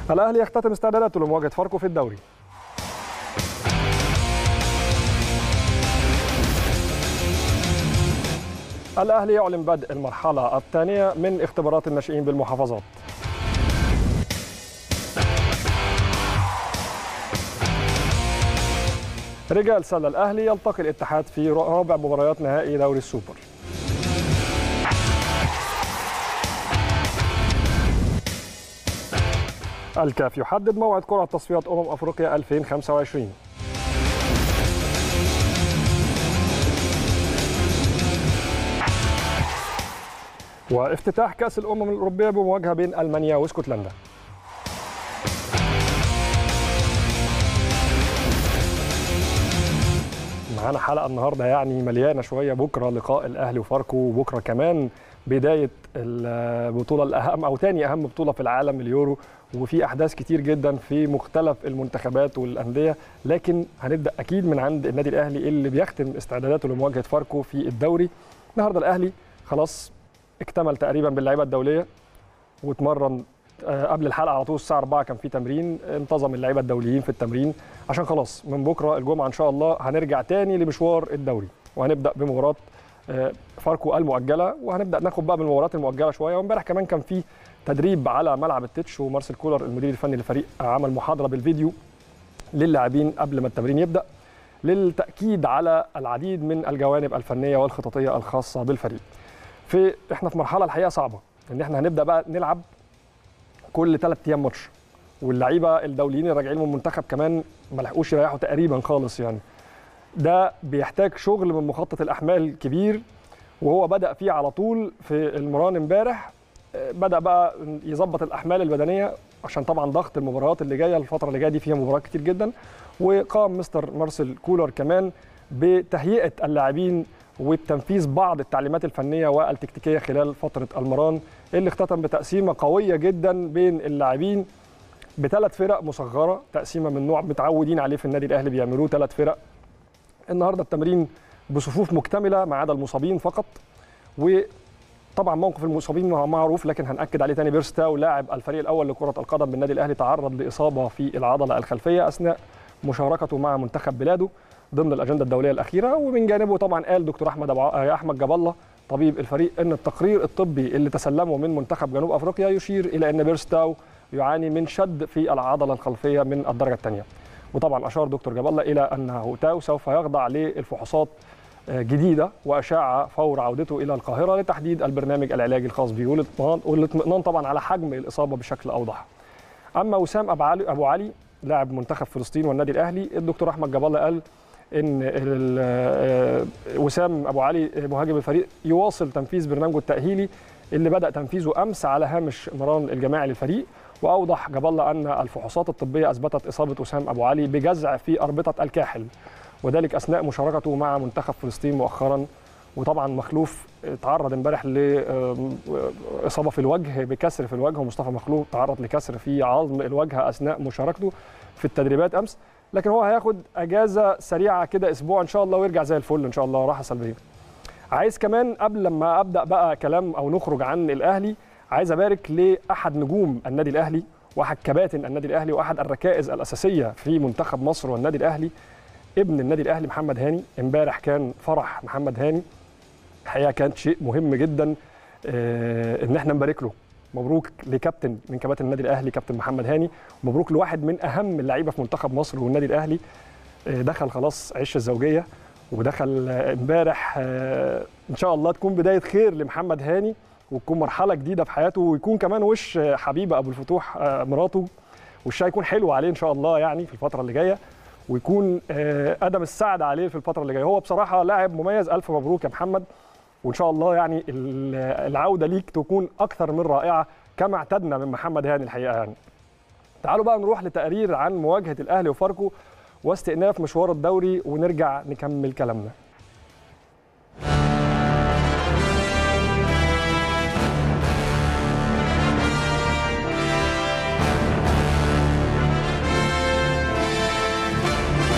الاهلي يختتم استعداداته لمواجهه فاركو في الدوري الاهلي يعلن بدء المرحله الثانيه من اختبارات الناشئين بالمحافظات رجال سله الاهلي يلتقي الاتحاد في رابع مباريات نهائي دوري السوبر الكاف يحدد موعد قرعه تصفيات امم افريقيا 2025 وافتتاح كاس الامم الاوروبيه بمواجهه بين المانيا واسكتلندا معانا حلقه النهارده يعني مليانه شويه بكره لقاء الاهلي وفاركو وبكره كمان بدايه البطوله الاهم او ثاني اهم بطوله في العالم اليورو وفي احداث كتير جدا في مختلف المنتخبات والانديه لكن هنبدا اكيد من عند النادي الاهلي اللي بيختم استعداداته لمواجهه فاركو في الدوري النهارده الاهلي خلاص اكتمل تقريبا باللعيبه الدوليه واتمرن قبل الحلقه على طول الساعه 4 كان في تمرين انتظم اللعيبه الدوليين في التمرين عشان خلاص من بكره الجمعه ان شاء الله هنرجع تاني لمشوار الدوري وهنبدا بمباراه فاركو المؤجله وهنبدا ناخد بقى بالمباريات المؤجله شويه وامبارح كمان كان في تدريب على ملعب التتش ومارسيل كولر المدير الفني للفريق عمل محاضره بالفيديو للاعبين قبل ما التمرين يبدا للتاكيد على العديد من الجوانب الفنيه والخططيه الخاصه بالفريق. في احنا في مرحله الحقيقه صعبه ان احنا هنبدا بقى نلعب كل ثلاث ايام ماتش واللعيبه الدوليين اللي راجعين من المنتخب كمان ما لحقوش يريحوا تقريبا خالص يعني ده بيحتاج شغل من مخطط الاحمال كبير وهو بدا فيه على طول في المران امبارح بدا بقى يظبط الاحمال البدنيه عشان طبعا ضغط المباريات اللي جايه الفتره اللي جايه دي فيها مباريات كتير جدا وقام مستر مارسيل كولر كمان بتهيئه اللاعبين وبتنفيذ بعض التعليمات الفنيه والتكتيكيه خلال فتره المران اللي اختتم بتقسيمه قويه جدا بين اللاعبين بثلاث فرق مصغره تقسيمه من نوع متعودين عليه في النادي الاهلي بيعملوه ثلاث فرق النهارده التمرين بصفوف مكتمله ما عدا المصابين فقط وطبعا موقف المصابين معروف لكن هنأكد عليه تاني بيرستاو لاعب الفريق الاول لكره القدم بالنادي الاهلي تعرض لاصابه في العضله الخلفيه اثناء مشاركته مع منتخب بلاده ضمن الاجنده الدوليه الاخيره ومن جانبه طبعا قال دكتور احمد أبو... احمد جاب الله طبيب الفريق ان التقرير الطبي اللي تسلمه من منتخب جنوب افريقيا يشير الى ان بيرستاو يعاني من شد في العضله الخلفيه من الدرجه الثانيه وطبعا اشار دكتور جاب الله الى انه تاو سوف يخضع للفحوصات جديده واشعه فور عودته الى القاهره لتحديد البرنامج العلاجي الخاص به والاطمئنان طبعا على حجم الاصابه بشكل اوضح. اما وسام ابو علي ابو علي لاعب منتخب فلسطين والنادي الاهلي الدكتور احمد جاب الله قال ان وسام ابو علي مهاجم الفريق يواصل تنفيذ برنامجه التاهيلي اللي بدا تنفيذه امس على هامش مران الجماعي للفريق واوضح جاب الله ان الفحوصات الطبيه اثبتت اصابه وسام ابو علي بجزع في اربطه الكاحل وذلك اثناء مشاركته مع منتخب فلسطين مؤخرا وطبعا مخلوف تعرض امبارح لاصابه في الوجه بكسر في الوجه ومصطفى مخلوف تعرض لكسر في عظم الوجه اثناء مشاركته في التدريبات امس لكن هو هياخد اجازه سريعه كده اسبوع ان شاء الله ويرجع زي الفل ان شاء الله راحه سلبيه عايز كمان قبل لما ابدا بقى كلام او نخرج عن الاهلي عايز ابارك لاحد نجوم النادي الاهلي واحد كباتن النادي الاهلي واحد الركائز الاساسيه في منتخب مصر والنادي الاهلي ابن النادي الاهلي محمد هاني امبارح كان فرح محمد هاني الحقيقه كان شيء مهم جدا آه ان احنا نبارك له مبروك لكابتن من كباتن النادي الاهلي كابتن محمد هاني مبروك لواحد من اهم اللعيبه في منتخب مصر والنادي الاهلي آه دخل خلاص عش الزوجيه ودخل امبارح آه ان شاء الله تكون بدايه خير لمحمد هاني وتكون مرحله جديده في حياته ويكون كمان وش حبيبه ابو الفتوح مراته وشها يكون حلو عليه ان شاء الله يعني في الفتره اللي جايه ويكون قدم السعد عليه في الفتره اللي جايه هو بصراحه لاعب مميز الف مبروك يا محمد وان شاء الله يعني العوده ليك تكون اكثر من رائعه كما اعتدنا من محمد هاني الحقيقه يعني تعالوا بقى نروح لتقرير عن مواجهه الاهلي وفاركو واستئناف مشوار الدوري ونرجع نكمل كلامنا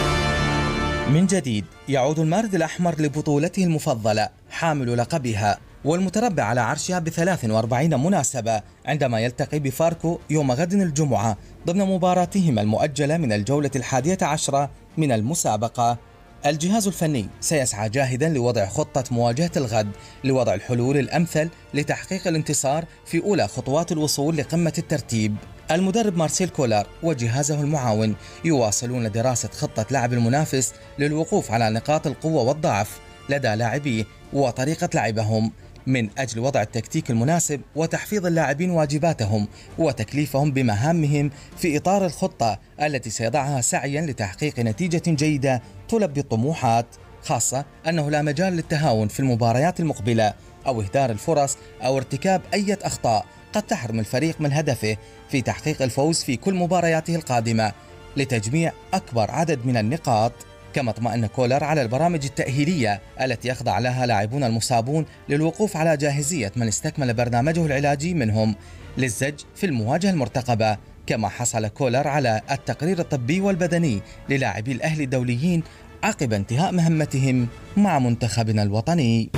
من جديد يعود المارد الأحمر لبطولته المفضلة حامل لقبها والمتربع على عرشها ب 43 مناسبة عندما يلتقي بفاركو يوم غد الجمعة ضمن مباراتهما المؤجلة من الجولة الحادية عشرة من المسابقة الجهاز الفني سيسعى جاهدا لوضع خطة مواجهة الغد لوضع الحلول الأمثل لتحقيق الانتصار في أولى خطوات الوصول لقمة الترتيب المدرب مارسيل كولار وجهازه المعاون يواصلون دراسة خطة لعب المنافس للوقوف على نقاط القوة والضعف لدى لاعبيه وطريقة لعبهم من أجل وضع التكتيك المناسب وتحفيظ اللاعبين واجباتهم وتكليفهم بمهامهم في إطار الخطة التي سيضعها سعيا لتحقيق نتيجة جيدة تلبي الطموحات خاصة أنه لا مجال للتهاون في المباريات المقبلة أو إهدار الفرص أو ارتكاب أي أخطاء قد تحرم الفريق من هدفه في تحقيق الفوز في كل مبارياته القادمة لتجميع أكبر عدد من النقاط كما اطمأن كولر على البرامج التأهيلية التي يخضع لها لاعبون المصابون للوقوف على جاهزية من استكمل برنامجه العلاجي منهم للزج في المواجهة المرتقبة كما حصل كولر على التقرير الطبي والبدني للاعبي الأهلي الدوليين عقب انتهاء مهمتهم مع منتخبنا الوطني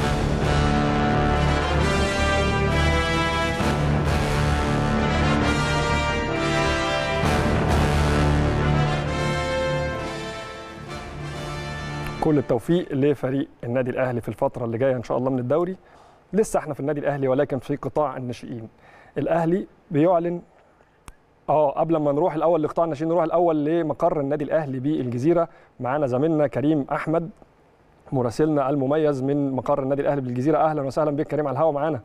كل التوفيق لفريق النادي الاهلي في الفتره اللي جايه ان شاء الله من الدوري لسه احنا في النادي الاهلي ولكن في قطاع الناشئين الاهلي بيعلن اه قبل ما نروح الاول لقطاع الناشئين نروح الاول لمقر النادي الاهلي بالجزيره معانا زميلنا كريم احمد مراسلنا المميز من مقر النادي الاهلي بالجزيره اهلا وسهلا بك كريم على الهواء معانا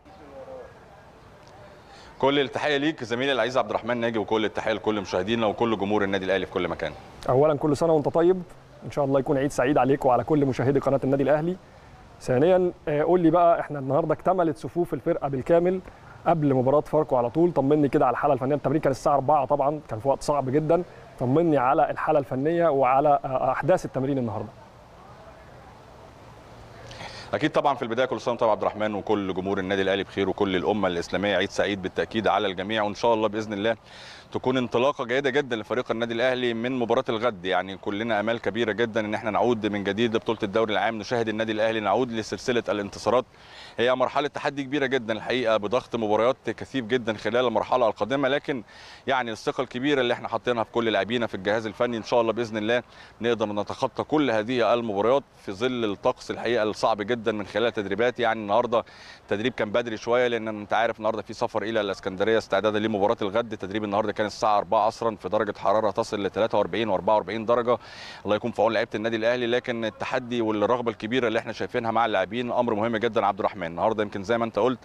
كل التحيه ليك زميلي العزيز عبد الرحمن ناجي وكل التحيه لكل مشاهدينا وكل جمهور النادي الاهلي في كل مكان اولا كل سنه وانت طيب ان شاء الله يكون عيد سعيد عليك وعلى كل مشاهدي قناه النادي الاهلي ثانيا قول لي بقى احنا النهارده اكتملت صفوف الفرقه بالكامل قبل مباراه فاركو على طول طمني كده على الحاله الفنيه التمرين كان الساعه 4 طبعا كان في وقت صعب جدا طمني على الحاله الفنيه وعلى احداث التمرين النهارده اكيد طبعا في البدايه كل سنه وانت عبد الرحمن وكل جمهور النادي الاهلي بخير وكل الامه الاسلاميه عيد سعيد بالتاكيد على الجميع وان شاء الله باذن الله تكون انطلاقه جيده جدا لفريق النادي الاهلي من مباراه الغد يعني كلنا امال كبيره جدا ان احنا نعود من جديد لبطوله الدوري العام نشاهد النادي الاهلي نعود لسلسله الانتصارات هي مرحله تحدي كبيره جدا الحقيقه بضغط مباريات كثيف جدا خلال المرحله القادمه لكن يعني الثقه الكبيره اللي احنا حاطينها في كل لاعبينا في الجهاز الفني ان شاء الله باذن الله نقدر نتخطى كل هذه المباريات في ظل الطقس الحقيقه الصعب جدا من خلال التدريبات يعني النهارده التدريب كان بدري شويه لان انت عارف النهارده في سفر الى الاسكندريه استعدادا لمباراه الغد تدريب النهارده كان الساعه 4 عصرا في درجه حراره تصل ل 43 و44 درجه الله يكون في عون لعيبه النادي الاهلي لكن التحدي والرغبه الكبيره اللي احنا شايفينها مع اللاعبين امر مهم جدا عبد الرحمن النهارده يمكن زي ما انت قلت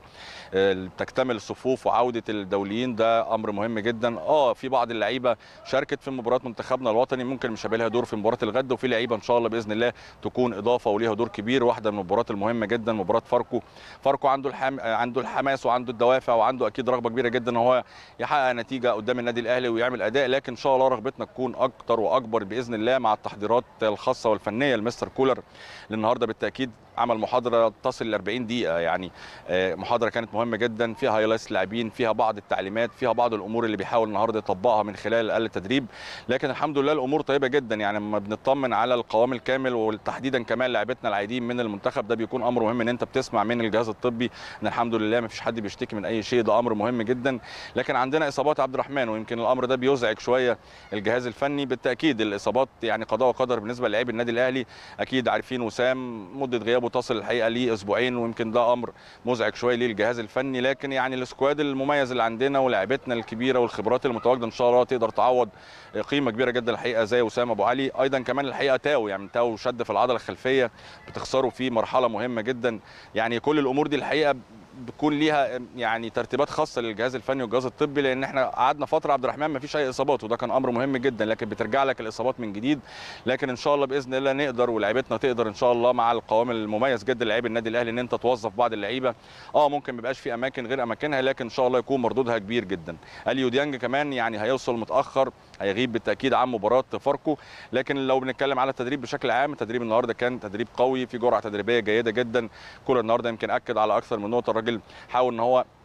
تكتمل الصفوف وعوده الدوليين ده امر مهم جدا اه في بعض اللعيبه شاركت في مباراه منتخبنا الوطني ممكن مش هيبقى لها دور في مباراه الغد وفي لعيبه ان شاء الله باذن الله تكون اضافه وليها دور كبير واحده من المباريات المهمه جدا مباراه فاركو فاركو عنده الحام عنده الحماس وعنده الدوافع وعنده اكيد رغبه كبيره جدا ان هو يحقق نتيجه قدام النادي الاهلي ويعمل اداء لكن ان شاء الله رغبتنا تكون اكتر واكبر باذن الله مع التحضيرات الخاصه والفنيه لمستر كولر النهارده بالتاكيد عمل محاضره تصل ل 40 دقيقه يعني محاضره كانت مهمه جدا فيها هايلايتس لاعبين فيها بعض التعليمات فيها بعض الامور اللي بيحاول النهارده يطبقها من خلال اقل التدريب لكن الحمد لله الامور طيبه جدا يعني لما بنطمن على القوام الكامل وتحديدا كمان لاعبتنا العايدين من المنتخب ده بيكون امر مهم ان انت بتسمع من الجهاز الطبي ان الحمد لله ما فيش حد بيشتكي من اي شيء ده امر مهم جدا لكن عندنا اصابات عبد الرحمن ويمكن الامر ده بيزعج شويه الجهاز الفني بالتاكيد الاصابات يعني قضاء وقدر بالنسبه للاعبي النادي الاهلي اكيد عارفين وسام مده غيابه تصل الحقيقه ليه اسبوعين ويمكن ده امر مزعج شويه للجهاز الفني لكن يعني السكواد المميز اللي عندنا ولاعيبتنا الكبيره والخبرات المتواجده ان شاء الله تقدر تعوض قيمه كبيره جدا الحقيقه زي وسام ابو علي ايضا كمان الحقيقه تاو يعني تاو شد في العضله الخلفيه بتخسره في مرحله مهمه جدا يعني كل الامور دي الحقيقه بتكون ليها يعني ترتيبات خاصه للجهاز الفني والجهاز الطبي لان احنا قعدنا فتره عبد الرحمن ما فيش اي اصابات وده كان امر مهم جدا لكن بترجع لك الاصابات من جديد لكن ان شاء الله باذن الله نقدر ولاعيبتنا تقدر ان شاء الله مع القوام المميز جدا لعيب النادي الاهلي ان انت توظف بعض اللعيبه اه ممكن ما يبقاش في اماكن غير اماكنها لكن ان شاء الله يكون مردودها كبير جدا اليو ديانج كمان يعني هيوصل متاخر هيغيب بالتاكيد عن مباراه فاركو لكن لو بنتكلم على التدريب بشكل عام التدريب النهارده كان تدريب قوي في جرعه تدريبيه جيده جدا كل النهارده يمكن اكد على اكثر من نقطه الراجل حاول ان هو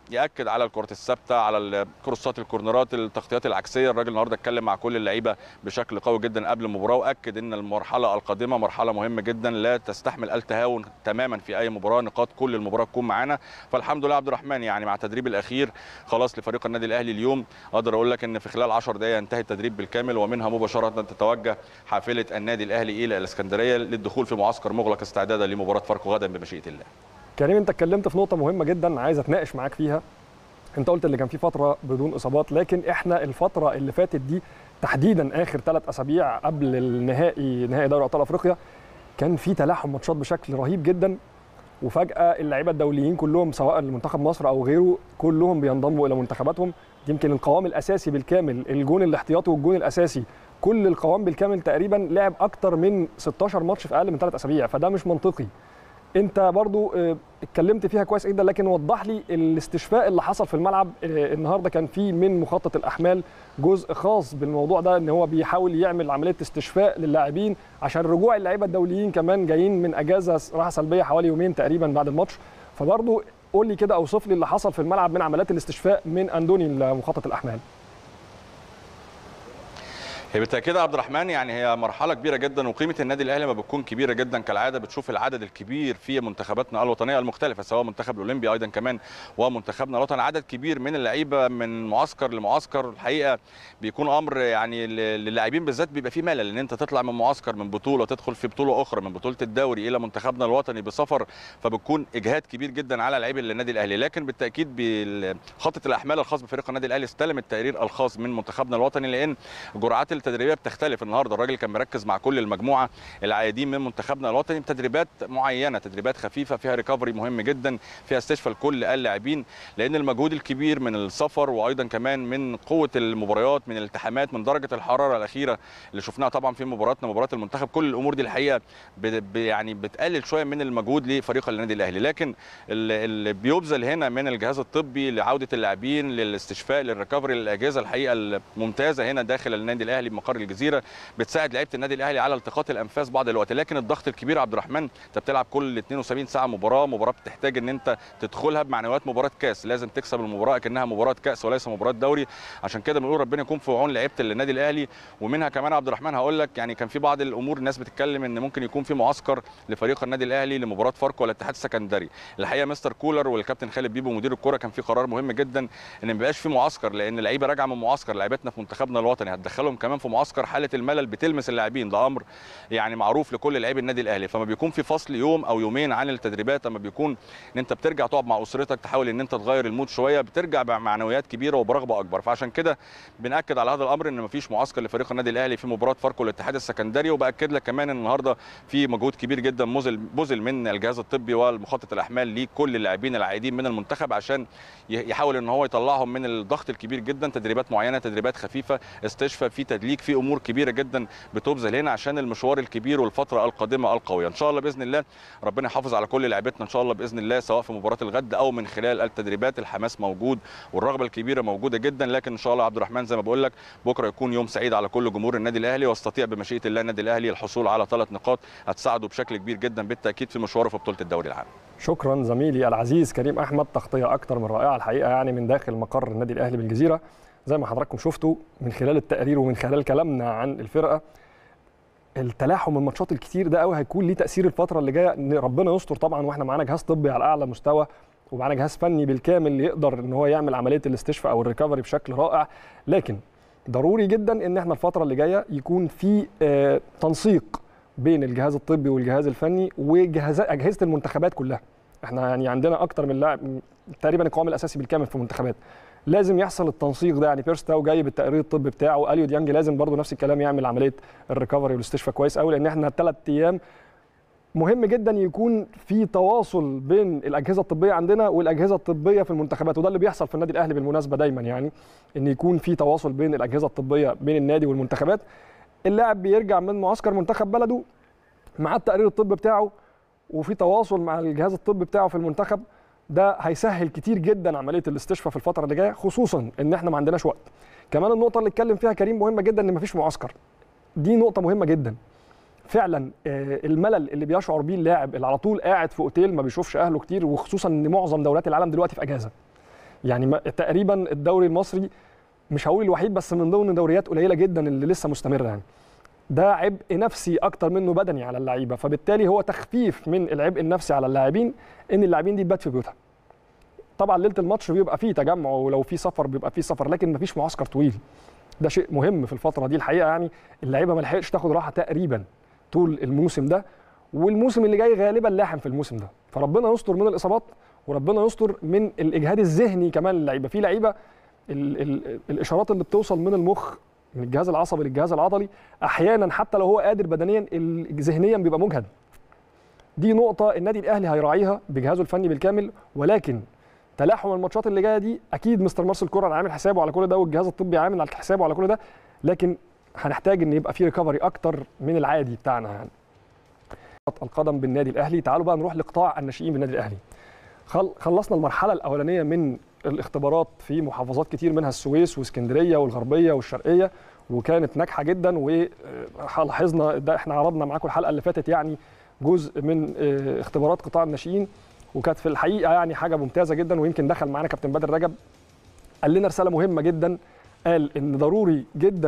ياكد على الكرات الثابته على الكروسات الكورنرات التغطيات العكسيه الراجل النهارده اتكلم مع كل اللعيبه بشكل قوي جدا قبل المباراه واكد ان المرحله القادمه مرحله مهمه جدا لا تستحمل التهاون تماما في اي مباراه نقاط كل المباراه تكون معانا فالحمد لله عبد الرحمن يعني مع التدريب الاخير خلاص لفريق النادي الاهلي اليوم اقدر اقول لك ان في خلال 10 دقائق ينتهي التدريب بالكامل ومنها مباشره تتوجه حافله النادي الاهلي الى الاسكندريه للدخول في معسكر مغلق استعدادا لمباراه فاركو غدا بمشيئه الله كريم انت اتكلمت في نقطه مهمه جدا عايز اتناقش معاك فيها انت قلت اللي كان في فتره بدون اصابات لكن احنا الفتره اللي فاتت دي تحديدا اخر ثلاث اسابيع قبل النهائي نهائي دوري ابطال افريقيا كان في تلاحم ماتشات بشكل رهيب جدا وفجاه اللعيبه الدوليين كلهم سواء لمنتخب مصر او غيره كلهم بينضموا الى منتخباتهم يمكن القوام الاساسي بالكامل الجون الاحتياطي والجون الاساسي كل القوام بالكامل تقريبا لعب اكتر من 16 ماتش في اقل من ثلاث اسابيع فده مش منطقي انت برضو اه اتكلمت فيها كويس جدا لكن وضح لي الاستشفاء اللي حصل في الملعب اه النهارده كان في من مخطط الاحمال جزء خاص بالموضوع ده ان هو بيحاول يعمل عمليه استشفاء للاعبين عشان رجوع اللعيبه الدوليين كمان جايين من اجازه راحه سلبيه حوالي يومين تقريبا بعد الماتش فبرضو قول لي كده اوصف لي اللي حصل في الملعب من عمليات الاستشفاء من اندوني مخطط الاحمال هي بالتاكيد يا عبد الرحمن يعني هي مرحله كبيره جدا وقيمه النادي الاهلي ما بتكون كبيره جدا كالعاده بتشوف العدد الكبير في منتخباتنا الوطنيه المختلفه سواء منتخب الاولمبي ايضا كمان ومنتخبنا الوطني عدد كبير من اللعيبه من معسكر لمعسكر الحقيقه بيكون امر يعني للاعبين بالذات بيبقى فيه ملل ان انت تطلع من معسكر من بطوله تدخل في بطوله اخرى من بطوله الدوري الى منتخبنا الوطني بسفر فبتكون اجهاد كبير جدا على لعيبه النادي الاهلي لكن بالتاكيد بخطه الاحمال الخاص بفريق النادي الاهلي استلم التقرير الخاص من منتخبنا الوطني لان جرعات التدريبيه بتختلف النهارده الراجل كان مركز مع كل المجموعه العايدين من منتخبنا الوطني بتدريبات معينه تدريبات خفيفه فيها ريكفري مهم جدا فيها استشفاء لكل اللاعبين لان المجهود الكبير من السفر وايضا كمان من قوه المباريات من الالتحامات من درجه الحراره الاخيره اللي شفناها طبعا في مباراتنا مباراه المنتخب كل الامور دي الحقيقه يعني بتقلل شويه من المجهود لفريق النادي الاهلي لكن اللي بيبذل هنا من الجهاز الطبي لعوده اللاعبين للاستشفاء للريكفري للاجهزه الحقيقه الممتازه هنا داخل النادي الاهلي بمقر الجزيره بتساعد لعيبه النادي الاهلي على التقاط الانفاس بعض الوقت لكن الضغط الكبير عبد الرحمن انت بتلعب كل 72 ساعه مباراه مباراه بتحتاج ان انت تدخلها بمعنويات مباراه كاس لازم تكسب المباراه كانها مباراه كاس وليس مباراه دوري عشان كده بنقول ربنا يكون في عون لعيبه النادي الاهلي ومنها كمان عبد الرحمن هقول لك يعني كان في بعض الامور الناس بتتكلم ان ممكن يكون في معسكر لفريق النادي الاهلي لمباراه فاركو ولا الاتحاد السكندري الحقيقه مستر كولر والكابتن خالد بيبو مدير الكره كان في قرار مهم جدا ان ما يبقاش في معسكر لان اللعيبه راجعه من معسكر لعيبتنا في منتخبنا الوطني هتدخلهم كمان في معسكر حاله الملل بتلمس اللاعبين ده امر يعني معروف لكل لاعبي النادي الاهلي فما بيكون في فصل يوم او يومين عن التدريبات اما بيكون ان انت بترجع تقعد مع اسرتك تحاول ان انت تغير المود شويه بترجع بمعنويات كبيره وبرغبه اكبر فعشان كده بناكد على هذا الامر ان مفيش معسكر لفريق النادي الاهلي في مباراه فاركو الاتحاد السكندري وباكد لك كمان ان النهارده في مجهود كبير جدا بذل بذل من الجهاز الطبي والمخطط الاحمال لكل اللاعبين العائدين من المنتخب عشان يحاول ان هو يطلعهم من الضغط الكبير جدا تدريبات معينه تدريبات خفيفه استشفاء في تدليك في امور كبيره جدا بتبذل هنا عشان المشوار الكبير والفتره القادمه القويه ان شاء الله باذن الله ربنا يحافظ على كل لعيبتنا ان شاء الله باذن الله سواء في مباراه الغد او من خلال التدريبات الحماس موجود والرغبه الكبيره موجوده جدا لكن ان شاء الله عبد الرحمن زي ما بقول لك بكره يكون يوم سعيد على كل جمهور النادي الاهلي واستطيع بمشيئه الله النادي الاهلي الحصول على ثلاث نقاط هتساعده بشكل كبير جدا بالتاكيد في مشواره في بطوله الدوري العام شكرا زميلي العزيز كريم احمد تغطيه اكتر من رائعه الحقيقه يعني من داخل مقر النادي الاهلي بالجزيره زي ما حضراتكم شفتوا من خلال التقرير ومن خلال كلامنا عن الفرقه التلاحم الماتشات الكتير ده قوي هيكون ليه تاثير الفتره اللي جايه ان ربنا يستر طبعا واحنا معانا جهاز طبي على اعلى مستوى ومعانا جهاز فني بالكامل يقدر ان هو يعمل عمليه الاستشفاء او الريكفري بشكل رائع لكن ضروري جدا ان احنا الفتره اللي جايه يكون في آه تنسيق بين الجهاز الطبي والجهاز الفني وجهاز اجهزه المنتخبات كلها احنا يعني عندنا اكتر من لاعب تقريبا القوام الاساسي بالكامل في المنتخبات لازم يحصل التنسيق ده يعني بيرس تاو جاي بالتقرير الطبي بتاعه اليو ديانج لازم برضه نفس الكلام يعمل عمليه الريكفري والاستشفاء كويس قوي لان احنا ثلاث ايام مهم جدا يكون في تواصل بين الاجهزه الطبيه عندنا والاجهزه الطبيه في المنتخبات وده اللي بيحصل في النادي الاهلي بالمناسبه دايما يعني ان يكون في تواصل بين الاجهزه الطبيه بين النادي والمنتخبات اللاعب بيرجع من معسكر منتخب بلده مع التقرير الطبي بتاعه وفي تواصل مع الجهاز الطبي بتاعه في المنتخب ده هيسهل كتير جدا عمليه الاستشفاء في الفتره اللي جايه خصوصا ان احنا ما عندناش وقت كمان النقطه اللي اتكلم فيها كريم مهمه جدا ان مفيش معسكر دي نقطه مهمه جدا فعلا الملل اللي بيشعر بيه اللاعب اللي على طول قاعد في اوتيل ما بيشوفش اهله كتير وخصوصا ان معظم دوريات العالم دلوقتي في اجازه يعني ما تقريبا الدوري المصري مش هقول الوحيد بس من ضمن دوريات قليله جدا اللي لسه مستمره يعني ده عبء نفسي اكتر منه بدني على اللعيبه فبالتالي هو تخفيف من العبء النفسي على اللاعبين ان اللاعبين دي تبات في بيوتها طبعا ليله الماتش بيبقى فيه تجمع ولو في سفر بيبقى فيه سفر لكن مفيش معسكر طويل ده شيء مهم في الفتره دي الحقيقه يعني اللعيبه ما لحقتش تاخد راحه تقريبا طول الموسم ده والموسم اللي جاي غالبا لاحم في الموسم ده فربنا يستر من الاصابات وربنا يستر من الاجهاد الذهني كمان للعيبه في لعيبه ال ال الاشارات اللي بتوصل من المخ من الجهاز العصبي للجهاز العضلي احيانا حتى لو هو قادر بدنيا ذهنيا بيبقى مجهد دي نقطه النادي الاهلي هيراعيها بجهازه الفني بالكامل ولكن تلاحم الماتشات اللي جايه دي اكيد مستر مارسيل كولر عامل حسابه على كل ده والجهاز الطبي عامل على حسابه على كل ده لكن هنحتاج ان يبقى في ريكفري اكتر من العادي بتاعنا يعني القدم بالنادي الاهلي تعالوا بقى نروح لقطاع الناشئين بالنادي الاهلي خلصنا المرحله الاولانيه من الاختبارات في محافظات كتير منها السويس واسكندريه والغربيه والشرقيه وكانت ناجحه جدا ولاحظنا ده احنا عرضنا معاكم الحلقه اللي فاتت يعني جزء من اختبارات قطاع الناشئين وكانت في الحقيقه يعني حاجه ممتازه جدا ويمكن دخل معانا كابتن بدر رجب قال لنا رساله مهمه جدا قال ان ضروري جدا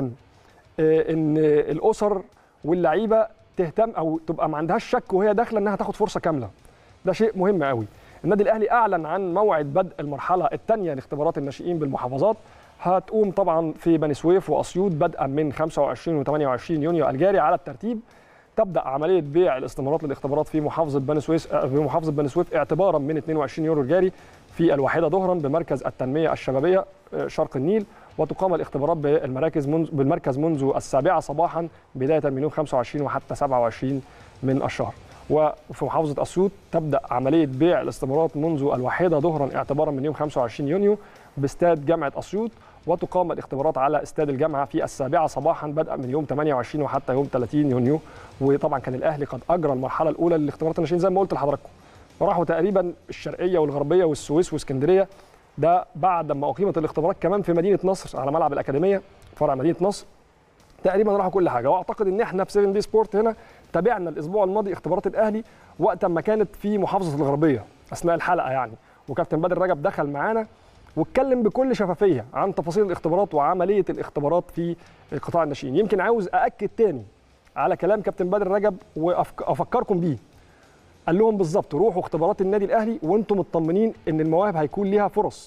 ان الاسر واللعيبه تهتم او تبقى ما عندهاش شك وهي داخله انها تاخد فرصه كامله ده شيء مهم قوي النادي الاهلي اعلن عن موعد بدء المرحله الثانيه لاختبارات الناشئين بالمحافظات هتقوم طبعا في بني سويف واسيوط بدءا من 25 و28 يونيو الجاري على الترتيب تبدا عمليه بيع الاستمارات للاختبارات في محافظه بني سويف في محافظه بني سويف اعتبارا من 22 يورو الجاري في الواحده ظهرا بمركز التنميه الشبابيه شرق النيل وتقام الاختبارات بالمراكز منذ بالمركز منذ السابعه صباحا بدايه من يوم 25 وحتى 27 من الشهر وفي محافظه اسيوط تبدا عمليه بيع الاستمارات منذ الواحده ظهرا اعتبارا من يوم 25 يونيو باستاد جامعه اسيوط وتقام الاختبارات على استاد الجامعه في السابعه صباحا بدءا من يوم 28 وحتى يوم 30 يونيو وطبعا كان الاهلي قد اجرى المرحله الاولى لاختبارات الناشئين زي ما قلت لحضراتكم وراحوا تقريبا الشرقيه والغربيه والسويس واسكندريه ده بعد ما اقيمت الاختبارات كمان في مدينه نصر على ملعب الاكاديميه فرع مدينه نصر تقريبا راحوا كل حاجه واعتقد ان احنا في 7 بي سبورت هنا تابعنا الاسبوع الماضي اختبارات الاهلي وقت ما كانت في محافظه الغربيه اثناء الحلقه يعني وكابتن بدر رجب دخل معانا واتكلم بكل شفافيه عن تفاصيل الاختبارات وعمليه الاختبارات في قطاع الناشئين يمكن عاوز ااكد تاني على كلام كابتن بدر رجب وافكركم بيه قال لهم بالظبط روحوا اختبارات النادي الاهلي وانتم مطمنين ان المواهب هيكون ليها فرص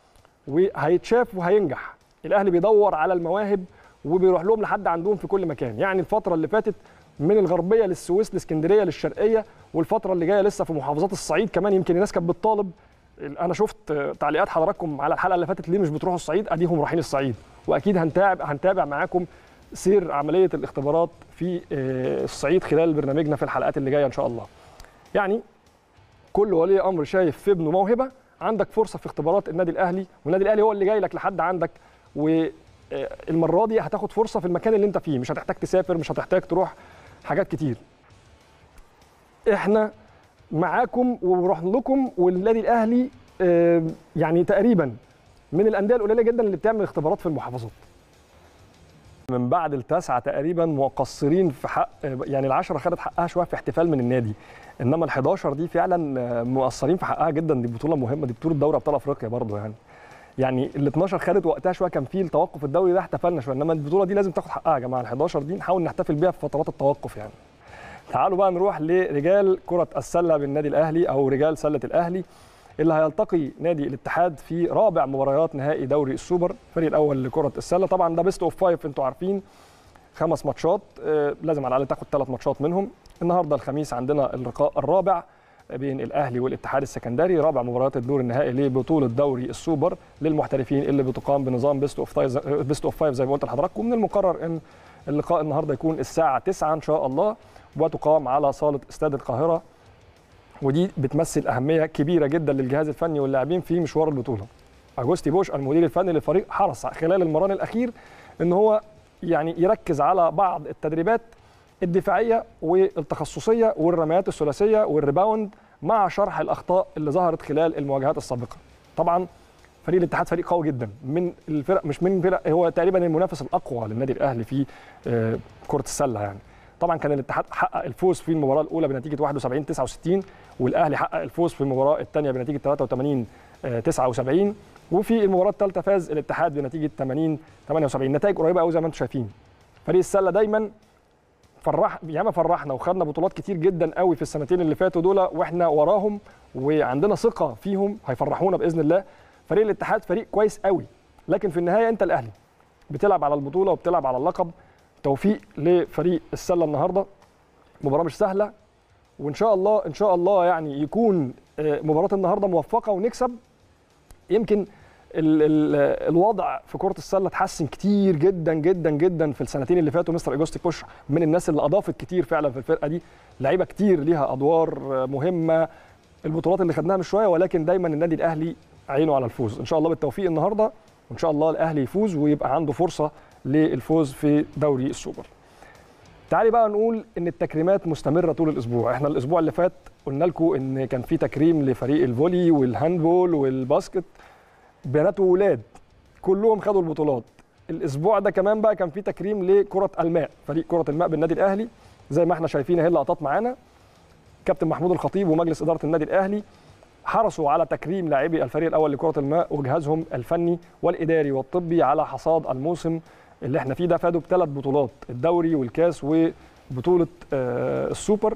وهيتشاف وهينجح الاهلي بيدور على المواهب وبيروح لهم لحد عندهم في كل مكان يعني الفتره اللي فاتت من الغربيه للسويس لاسكندريه للشرقيه والفتره اللي جايه لسه في محافظات الصعيد كمان يمكن الناس كانت بتطالب انا شفت تعليقات حضراتكم على الحلقه اللي فاتت ليه مش بتروحوا الصعيد اديهم رايحين الصعيد واكيد هنتابع هنتابع معاكم سير عمليه الاختبارات في الصعيد خلال برنامجنا في الحلقات اللي جايه ان شاء الله يعني كل ولي امر شايف في ابنه موهبه عندك فرصه في اختبارات النادي الاهلي والنادي الاهلي هو اللي جاي لك لحد عندك والمره دي هتاخد فرصه في المكان اللي انت فيه مش هتحتاج تسافر مش هتحتاج تروح حاجات كتير احنا معاكم ورحنا لكم والنادي الاهلي يعني تقريبا من الانديه القليله جدا اللي بتعمل اختبارات في المحافظات من بعد التاسعه تقريبا مقصرين في حق يعني العشره خدت حقها شويه في احتفال من النادي انما ال11 دي فعلا مقصرين في حقها جدا دي بطوله مهمه دي بطوله دوري ابطال افريقيا برضه يعني يعني ال 12 خدت وقتها شويه كان في التوقف الدوري ده احتفلنا شويه انما البطوله دي لازم تاخد حقها يا جماعه ال11 دي نحاول نحتفل بيها في فترات التوقف يعني تعالوا بقى نروح لرجال كره السله بالنادي الاهلي او رجال سله الاهلي اللي هيلتقي نادي الاتحاد في رابع مباريات نهائي دوري السوبر الفريق الاول لكره السله طبعا ده بيست اوف فايف انتوا عارفين خمس ماتشات آه لازم على الاقل تاخد ثلاث ماتشات منهم النهارده الخميس عندنا اللقاء الرابع بين الاهلي والاتحاد السكندري رابع مباريات الدور النهائي لبطوله دوري السوبر للمحترفين اللي بتقام بنظام بيست اوف بيست اوف فايف زي ما قلت لحضراتكم ومن المقرر ان اللقاء النهارده يكون الساعه 9 ان شاء الله وتقام على صاله استاد القاهره ودي بتمثل اهميه كبيره جدا للجهاز الفني واللاعبين في مشوار البطوله اجوستي بوش المدير الفني للفريق حرص خلال المران الاخير ان هو يعني يركز على بعض التدريبات الدفاعيه والتخصصيه والرميات الثلاثيه والريباوند مع شرح الاخطاء اللي ظهرت خلال المواجهات السابقه طبعا فريق الاتحاد فريق قوي جدا من الفرق مش من فرق هو تقريبا المنافس الاقوى للنادي الاهلي في كره السله يعني طبعا كان الاتحاد حقق الفوز في المباراه الاولى بنتيجه 71 69 والاهلي حقق الفوز في المباراه الثانيه بنتيجه 83 79 وفي المباراه الثالثه فاز الاتحاد بنتيجه 80 78 نتائج قريبه قوي زي ما انتم شايفين فريق السله دايما فرح ياما فرحنا وخدنا بطولات كتير جدا قوي في السنتين اللي فاتوا دول واحنا وراهم وعندنا ثقه فيهم هيفرحونا باذن الله فريق الاتحاد فريق كويس قوي لكن في النهايه انت الاهلي بتلعب على البطوله وبتلعب على اللقب توفيق لفريق السله النهارده مباراه مش سهله وان شاء الله ان شاء الله يعني يكون آه، مباراه النهارده موفقه ونكسب يمكن ال ال الوضع في كره السله اتحسن كتير جدا جدا جدا في السنتين اللي فاتوا مستر اجوستي بوش من الناس اللي اضافت كتير فعلا في الفرقه دي لعيبه كتير ليها ادوار آه، مهمه البطولات اللي خدناها من شويه ولكن دايما النادي الاهلي عينه على الفوز ان شاء الله بالتوفيق النهارده وان شاء الله الاهلي يفوز ويبقى عنده فرصه للفوز في دوري السوبر تعالي بقى نقول ان التكريمات مستمره طول الاسبوع احنا الاسبوع اللي فات قلنا لكم ان كان في تكريم لفريق الفولي والهاندبول والباسكت بنات وولاد كلهم خدوا البطولات الاسبوع ده كمان بقى كان في تكريم لكره الماء فريق كره الماء بالنادي الاهلي زي ما احنا شايفين اهي اللقطات معانا كابتن محمود الخطيب ومجلس اداره النادي الاهلي حرصوا على تكريم لاعبي الفريق الاول لكره الماء وجهازهم الفني والاداري والطبي على حصاد الموسم اللي احنا فيه ده فادوا بثلاث بطولات الدوري والكاس وبطوله آه، السوبر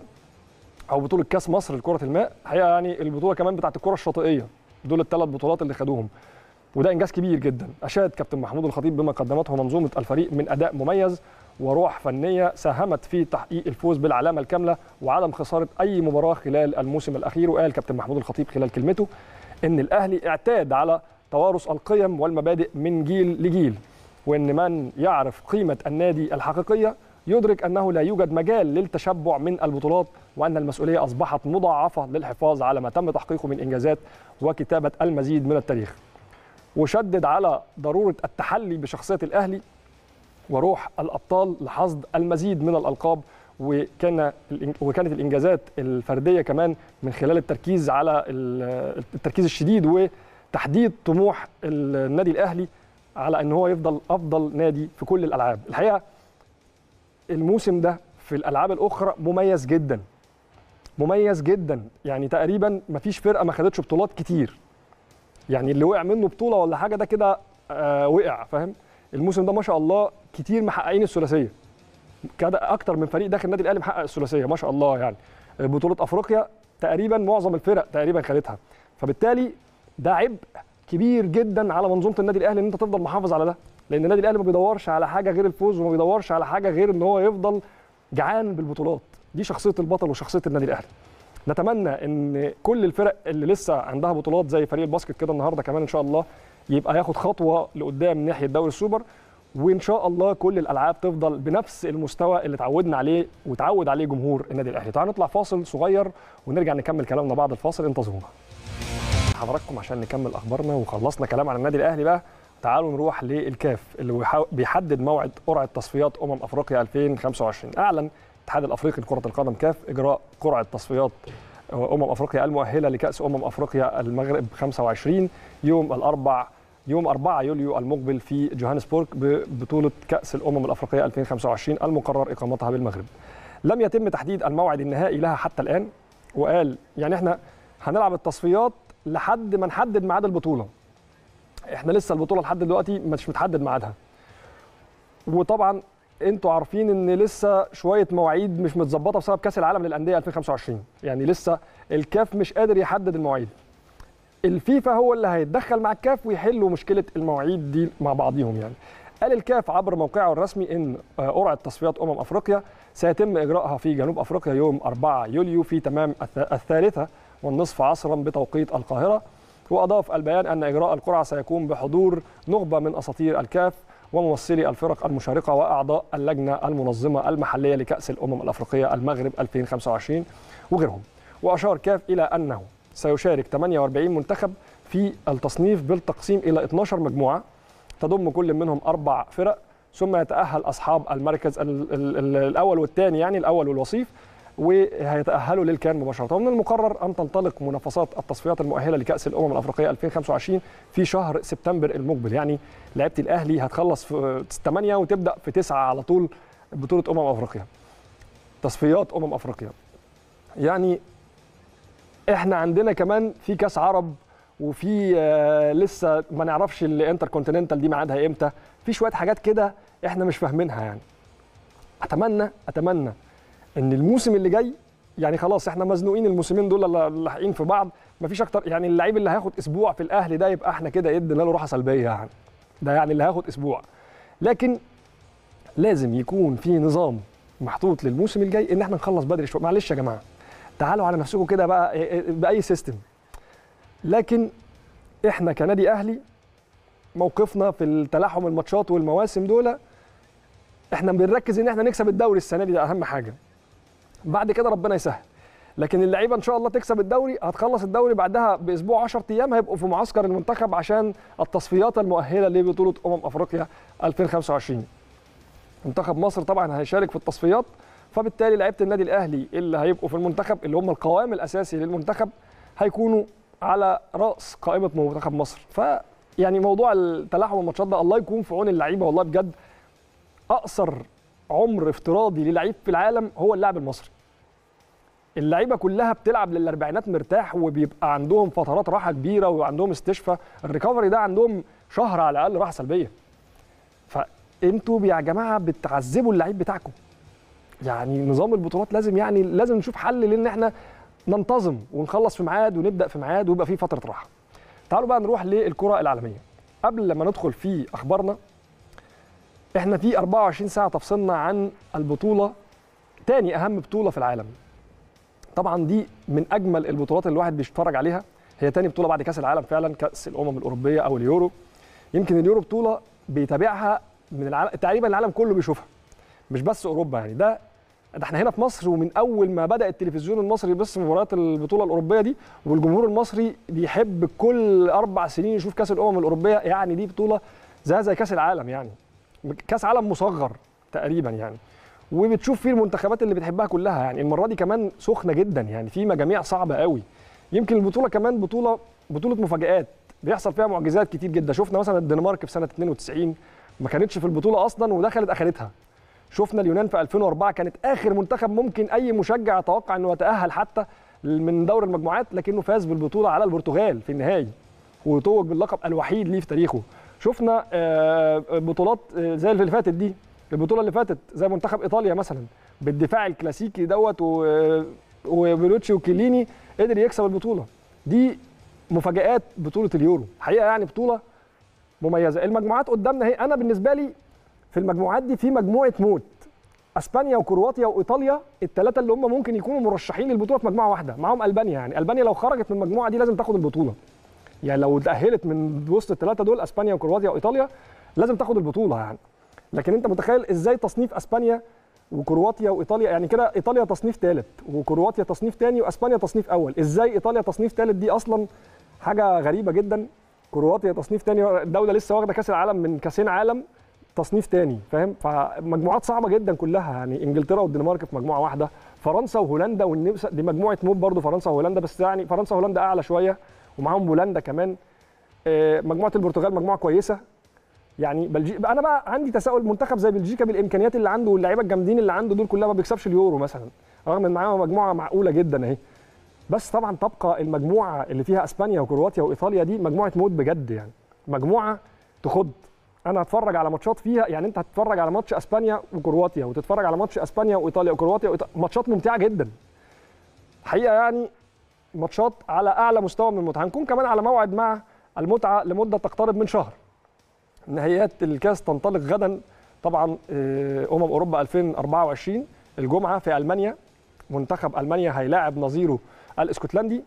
او بطوله كاس مصر لكره الماء الحقيقه يعني البطوله كمان بتاعت الكره الشاطئيه دول الثلاث بطولات اللي خدوهم وده انجاز كبير جدا اشاد كابتن محمود الخطيب بما قدمته منظومه الفريق من اداء مميز وروح فنيه ساهمت في تحقيق الفوز بالعلامه الكامله وعدم خساره اي مباراه خلال الموسم الاخير وقال كابتن محمود الخطيب خلال كلمته ان الاهلي اعتاد على توارث القيم والمبادئ من جيل لجيل وان من يعرف قيمه النادي الحقيقيه يدرك انه لا يوجد مجال للتشبع من البطولات وان المسؤوليه اصبحت مضاعفه للحفاظ على ما تم تحقيقه من انجازات وكتابه المزيد من التاريخ. وشدد على ضروره التحلي بشخصيه الاهلي وروح الابطال لحصد المزيد من الالقاب وكان وكانت الانجازات الفرديه كمان من خلال التركيز على ال- التركيز الشديد وتحديد طموح النادي الاهلي على ان هو يفضل افضل نادي في كل الالعاب الحقيقه الموسم ده في الالعاب الاخرى مميز جدا مميز جدا يعني تقريبا ما فيش فرقه ما خدتش بطولات كتير يعني اللي وقع منه بطوله ولا حاجه ده كده آه وقع فاهم الموسم ده ما شاء الله كتير محققين الثلاثيه كده اكتر من فريق داخل النادي الاهلي محقق الثلاثيه ما شاء الله يعني بطوله افريقيا تقريبا معظم الفرق تقريبا خدتها فبالتالي ده عبء كبير جدا على منظومه النادي الاهلي ان انت تفضل محافظ على ده لان النادي الاهلي ما بيدورش على حاجه غير الفوز وما بيدورش على حاجه غير ان هو يفضل جعان بالبطولات دي شخصيه البطل وشخصيه النادي الاهلي نتمنى ان كل الفرق اللي لسه عندها بطولات زي فريق الباسكت كده النهارده كمان ان شاء الله يبقى ياخد خطوه لقدام من ناحيه دوري السوبر وان شاء الله كل الالعاب تفضل بنفس المستوى اللي اتعودنا عليه وتعود عليه جمهور النادي الاهلي تعالوا نطلع فاصل صغير ونرجع نكمل كلامنا بعد الفاصل انتظرونا حضراتكم عشان نكمل اخبارنا وخلصنا كلام عن النادي الاهلي بقى تعالوا نروح للكاف اللي بيحا- بيحدد موعد قرعه تصفيات امم افريقيا 2025 اعلن الاتحاد الافريقي لكره القدم كاف اجراء قرعه تصفيات امم افريقيا المؤهله لكاس امم افريقيا المغرب 25 يوم الاربع يوم 4 يوليو المقبل في جوهانسبورغ ببطوله كاس الامم الافريقيه 2025 المقرر اقامتها بالمغرب. لم يتم تحديد الموعد النهائي لها حتى الان وقال يعني احنا هنلعب التصفيات لحد ما نحدد ميعاد البطوله. احنا لسه البطوله لحد دلوقتي مش متحدد ميعادها. وطبعا انتوا عارفين ان لسه شويه مواعيد مش متظبطه بسبب كاس العالم للانديه 2025 يعني لسه الكاف مش قادر يحدد المواعيد الفيفا هو اللي هيتدخل مع الكاف ويحلوا مشكله المواعيد دي مع بعضهم يعني قال الكاف عبر موقعه الرسمي ان آه، قرعه تصفيات امم افريقيا سيتم اجراءها في جنوب افريقيا يوم 4 يوليو في تمام الث- الثالثه والنصف عصرا بتوقيت القاهره واضاف البيان ان اجراء القرعه سيكون بحضور نخبه من اساطير الكاف وممثلي الفرق المشاركه واعضاء اللجنه المنظمه المحليه لكاس الامم الافريقيه المغرب 2025 وغيرهم واشار كاف الى انه سيشارك 48 منتخب في التصنيف بالتقسيم الى 12 مجموعه تضم كل منهم اربع فرق ثم يتاهل اصحاب المركز ال- ال- ال- الاول والثاني يعني الاول والوصيف وهيتاهلوا للكان مباشره ومن المقرر ان تنطلق منافسات التصفيات المؤهله لكاس الامم الافريقيه 2025 في شهر سبتمبر المقبل يعني لعيبه الاهلي هتخلص في 8 وتبدا في 9 على طول بطوله امم افريقيا تصفيات امم افريقيا يعني احنا عندنا كمان في كاس عرب وفي آه، لسه ما نعرفش الانتر كونتيننتال دي ميعادها امتى في شويه حاجات كده احنا مش فاهمينها يعني اتمنى اتمنى ان الموسم اللي جاي يعني خلاص احنا مزنوقين الموسمين دول اللي لاحقين في بعض مفيش اكتر يعني اللعيب اللي هياخد اسبوع في الاهلي ده يبقى احنا كده ادينا له راحه سلبيه يعني ده يعني اللي هياخد اسبوع لكن لازم يكون في نظام محطوط للموسم الجاي ان احنا نخلص بدري شويه معلش يا جماعه تعالوا على نفسكم كده بقى إيه- إيه- باي سيستم لكن احنا كنادي اهلي موقفنا في التلاحم الماتشات والمواسم دول احنا بنركز ان احنا نكسب الدوري السنه دي ده اهم حاجه بعد كده ربنا يسهل لكن اللعيبه ان شاء الله تكسب الدوري هتخلص الدوري بعدها باسبوع 10 ايام هيبقوا في معسكر المنتخب عشان التصفيات المؤهله لبطوله امم افريقيا 2025 منتخب مصر طبعا هيشارك في التصفيات فبالتالي لعيبه النادي الاهلي اللي هيبقوا في المنتخب اللي هم القوام الاساسي للمنتخب هيكونوا على راس قائمه منتخب مصر ف يعني موضوع التلاحم الماتشات ده الله يكون في عون اللعيبه والله بجد اقصر عمر افتراضي للعيب في العالم هو اللاعب المصري اللعيبه كلها بتلعب للاربعينات مرتاح وبيبقى عندهم فترات راحه كبيره وعندهم استشفاء الريكفري ده عندهم شهر على الاقل راحه سلبيه فانتوا يا جماعه بتعذبوا اللعيب بتاعكم يعني نظام البطولات لازم يعني لازم نشوف حل لان احنا ننتظم ونخلص في ميعاد ونبدا في ميعاد ويبقى في فتره راحه تعالوا بقى نروح للكره العالميه قبل لما ندخل في اخبارنا احنا في 24 ساعه تفصلنا عن البطوله تاني اهم بطوله في العالم طبعا دي من اجمل البطولات اللي الواحد بيتفرج عليها هي تاني بطوله بعد كاس العالم فعلا كاس الامم الاوروبيه او اليورو يمكن اليورو بطوله بيتابعها من العالم تقريبا العالم كله بيشوفها مش بس اوروبا يعني ده ده احنا هنا في مصر ومن اول ما بدا التلفزيون المصري يبث مباريات البطوله الاوروبيه دي والجمهور المصري بيحب كل اربع سنين يشوف كاس الامم الاوروبيه يعني دي بطوله زي زي كاس العالم يعني كاس عالم مصغر تقريبا يعني وبتشوف فيه المنتخبات اللي بتحبها كلها يعني المره دي كمان سخنه جدا يعني في مجاميع صعبه قوي يمكن البطوله كمان بطوله بطوله مفاجآت بيحصل فيها معجزات كتير جدا شفنا مثلا الدنمارك في سنه 92 ما كانتش في البطوله اصلا ودخلت اخذتها شفنا اليونان في 2004 كانت اخر منتخب ممكن اي مشجع يتوقع انه يتاهل حتى من دور المجموعات لكنه فاز بالبطوله على البرتغال في النهائي وتوج باللقب الوحيد ليه في تاريخه شفنا آه، بطولات آه، زي اللي فاتت دي البطوله اللي فاتت زي منتخب ايطاليا مثلا بالدفاع الكلاسيكي دوت و- وبيلوتشي وكيليني قدر يكسب البطوله دي مفاجآت بطوله اليورو حقيقه يعني بطوله مميزه المجموعات قدامنا هي انا بالنسبه لي في المجموعات دي في مجموعه موت اسبانيا وكرواتيا وايطاليا الثلاثه اللي هم ممكن يكونوا مرشحين للبطوله في مجموعه واحده معاهم البانيا يعني البانيا لو خرجت من المجموعه دي لازم تاخد البطوله يعني لو اتاهلت من وسط الثلاثه دول اسبانيا وكرواتيا وايطاليا لازم تاخد البطوله يعني لكن انت متخيل ازاي تصنيف اسبانيا وكرواتيا وايطاليا يعني كده ايطاليا تصنيف ثالث وكرواتيا تصنيف ثاني واسبانيا تصنيف اول ازاي ايطاليا تصنيف ثالث دي اصلا حاجه غريبه جدا كرواتيا تصنيف ثاني دوله لسه واخده كاس العالم من كاسين عالم تصنيف تاني فاهم فمجموعات صعبه جدا كلها يعني انجلترا والدنمارك في مجموعه واحده فرنسا وهولندا والنمسا دي مجموعه موت برضه فرنسا وهولندا بس يعني فرنسا وهولندا اعلى شويه ومعاهم هولندا كمان آه، مجموعه البرتغال مجموعه كويسه يعني بلجيكا انا بقى عندي تساؤل منتخب زي بلجيكا بالامكانيات اللي عنده واللعيبه الجامدين اللي عنده دول كلها ما بيكسبش اليورو مثلا رغم ان معاهم مجموعه معقوله جدا اهي بس طبعا تبقى المجموعه اللي فيها اسبانيا وكرواتيا وايطاليا دي مجموعه موت بجد يعني مجموعه تخض انا هتفرج على ماتشات فيها يعني انت هتتفرج على ماتش اسبانيا وكرواتيا وتتفرج على ماتش اسبانيا وايطاليا وكرواتيا وإيطاليا. ماتشات ممتعه جدا حقيقه يعني ماتشات على اعلى مستوى من المتعه هنكون كمان على موعد مع المتعه لمده تقترب من شهر نهائيات الكاس تنطلق غدا طبعا آه، امم اوروبا 2024 الجمعه في المانيا منتخب المانيا هيلاعب نظيره الاسكتلندي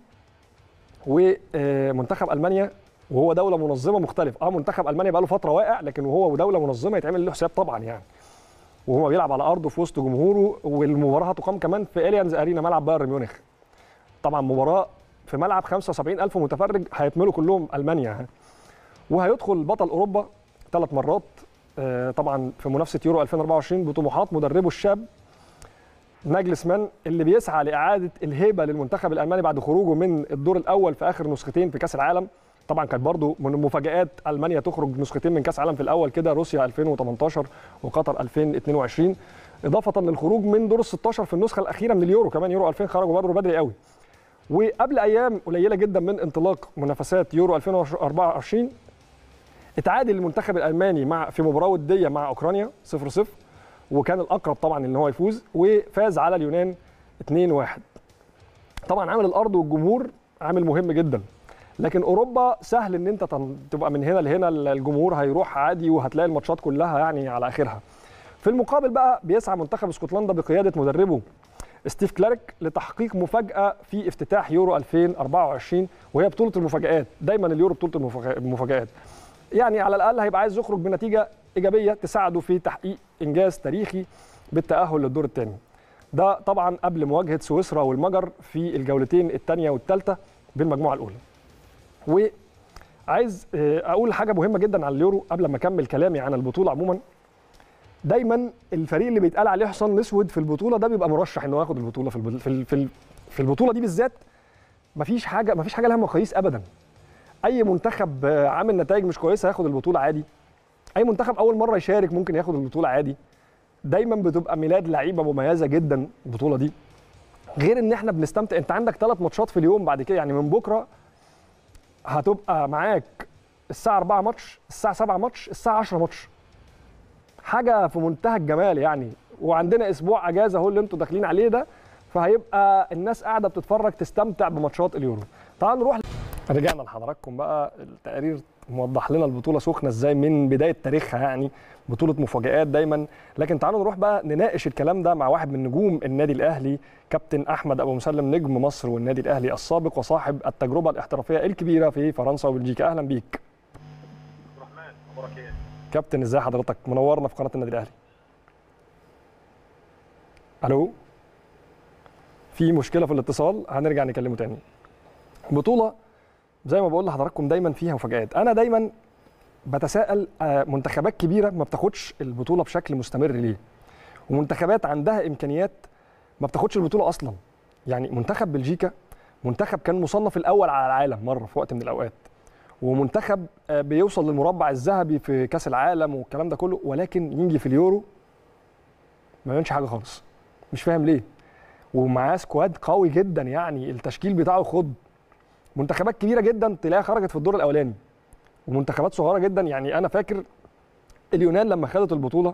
ومنتخب المانيا وهو دوله منظمه مختلف اه منتخب المانيا بقى له فتره واقع لكن وهو دوله منظمه يتعمل له حساب طبعا يعني وهو بيلعب على ارضه في وسط جمهوره والمباراه هتقام كمان في اليانز ارينا ملعب بايرن ميونخ طبعا مباراه في ملعب 75 الف متفرج هيتملوا كلهم المانيا يعني. وهيدخل بطل اوروبا ثلاث مرات آه، طبعا في منافسه يورو 2024 بطموحات مدربه الشاب ناجلسمان اللي بيسعى لاعاده الهيبه للمنتخب الالماني بعد خروجه من الدور الاول في اخر نسختين في كاس العالم طبعا كانت برضو من المفاجات المانيا تخرج نسختين من كاس العالم في الاول كده روسيا 2018 وقطر 2022 اضافه للخروج من دور ال 16 في النسخه الاخيره من اليورو كمان يورو 2000 خرجوا برضه بدري قوي وقبل ايام قليله جدا من انطلاق منافسات يورو 2024 اتعادل المنتخب الالماني مع في مباراه وديه مع اوكرانيا 0-0 وكان الاقرب طبعا ان هو يفوز وفاز على اليونان 2-1 طبعا عامل الارض والجمهور عامل مهم جدا لكن اوروبا سهل ان انت تن- تبقى من هنا لهنا الجمهور هيروح عادي وهتلاقي الماتشات كلها يعني على اخرها في المقابل بقى بيسعى منتخب اسكتلندا بقياده مدربه ستيف كلارك لتحقيق مفاجاه في افتتاح يورو 2024 وهي بطوله المفاجات دايما اليورو بطوله المفاجا- المفاجات يعني على الاقل هيبقى عايز يخرج بنتيجه ايجابيه تساعده في تحقيق انجاز تاريخي بالتاهل للدور الثاني ده طبعا قبل مواجهه سويسرا والمجر في الجولتين الثانيه والثالثه بالمجموعه الاولى وعايز آه، اقول حاجه مهمه جدا عن اليورو قبل ما اكمل كلامي عن البطوله عموما دايما الفريق اللي بيتقال عليه حصان الاسود في البطوله ده بيبقى مرشح انه ياخد البطوله في الب- في ال- في ال- في البطوله دي بالذات مفيش حاجه مفيش حاجه لها مقاييس ابدا اي منتخب آه، عامل نتائج مش كويسه هياخد البطوله عادي اي منتخب اول مره يشارك ممكن ياخد البطوله عادي دايما بتبقى ميلاد لعيبه مميزه جدا البطوله دي غير ان احنا بنستمتع انت عندك ثلاث ماتشات في اليوم بعد كده يعني من بكره هتبقى معاك الساعه 4 ماتش الساعه 7 ماتش الساعه 10 ماتش حاجه في منتهى الجمال يعني وعندنا اسبوع اجازه اهو اللي انتوا داخلين عليه ده فهيبقى الناس قاعده بتتفرج تستمتع بماتشات اليورو تعالوا نروح رجعنا لحضراتكم بقى التقرير موضح لنا البطوله سخنه ازاي من بدايه تاريخها يعني بطوله مفاجآت دايما لكن تعالوا نروح بقى نناقش الكلام ده مع واحد من نجوم النادي الاهلي كابتن احمد ابو مسلم نجم مصر والنادي الاهلي السابق وصاحب التجربه الاحترافيه الكبيره في فرنسا وبلجيكا اهلا بيك الرحمن اخبارك ايه؟ كابتن ازاي حضرتك منورنا في قناه النادي الاهلي الو في مشكله في الاتصال هنرجع نكلمه تاني بطوله زي ما بقول لحضراتكم دايما فيها مفاجآت انا دايما بتساءل آه، منتخبات كبيره ما بتاخدش البطوله بشكل مستمر ليه ومنتخبات عندها امكانيات ما بتاخدش البطوله اصلا يعني منتخب بلجيكا منتخب كان مصنف الاول على العالم مره في وقت من الاوقات ومنتخب آه، بيوصل للمربع الذهبي في كاس العالم والكلام ده كله ولكن يجي في اليورو ما بيعملش حاجه خالص مش فاهم ليه ومعاه سكواد قوي جدا يعني التشكيل بتاعه خد منتخبات كبيره جدا تلاقيها خرجت في الدور الاولاني ومنتخبات صغيره جدا يعني انا فاكر اليونان لما خدت البطوله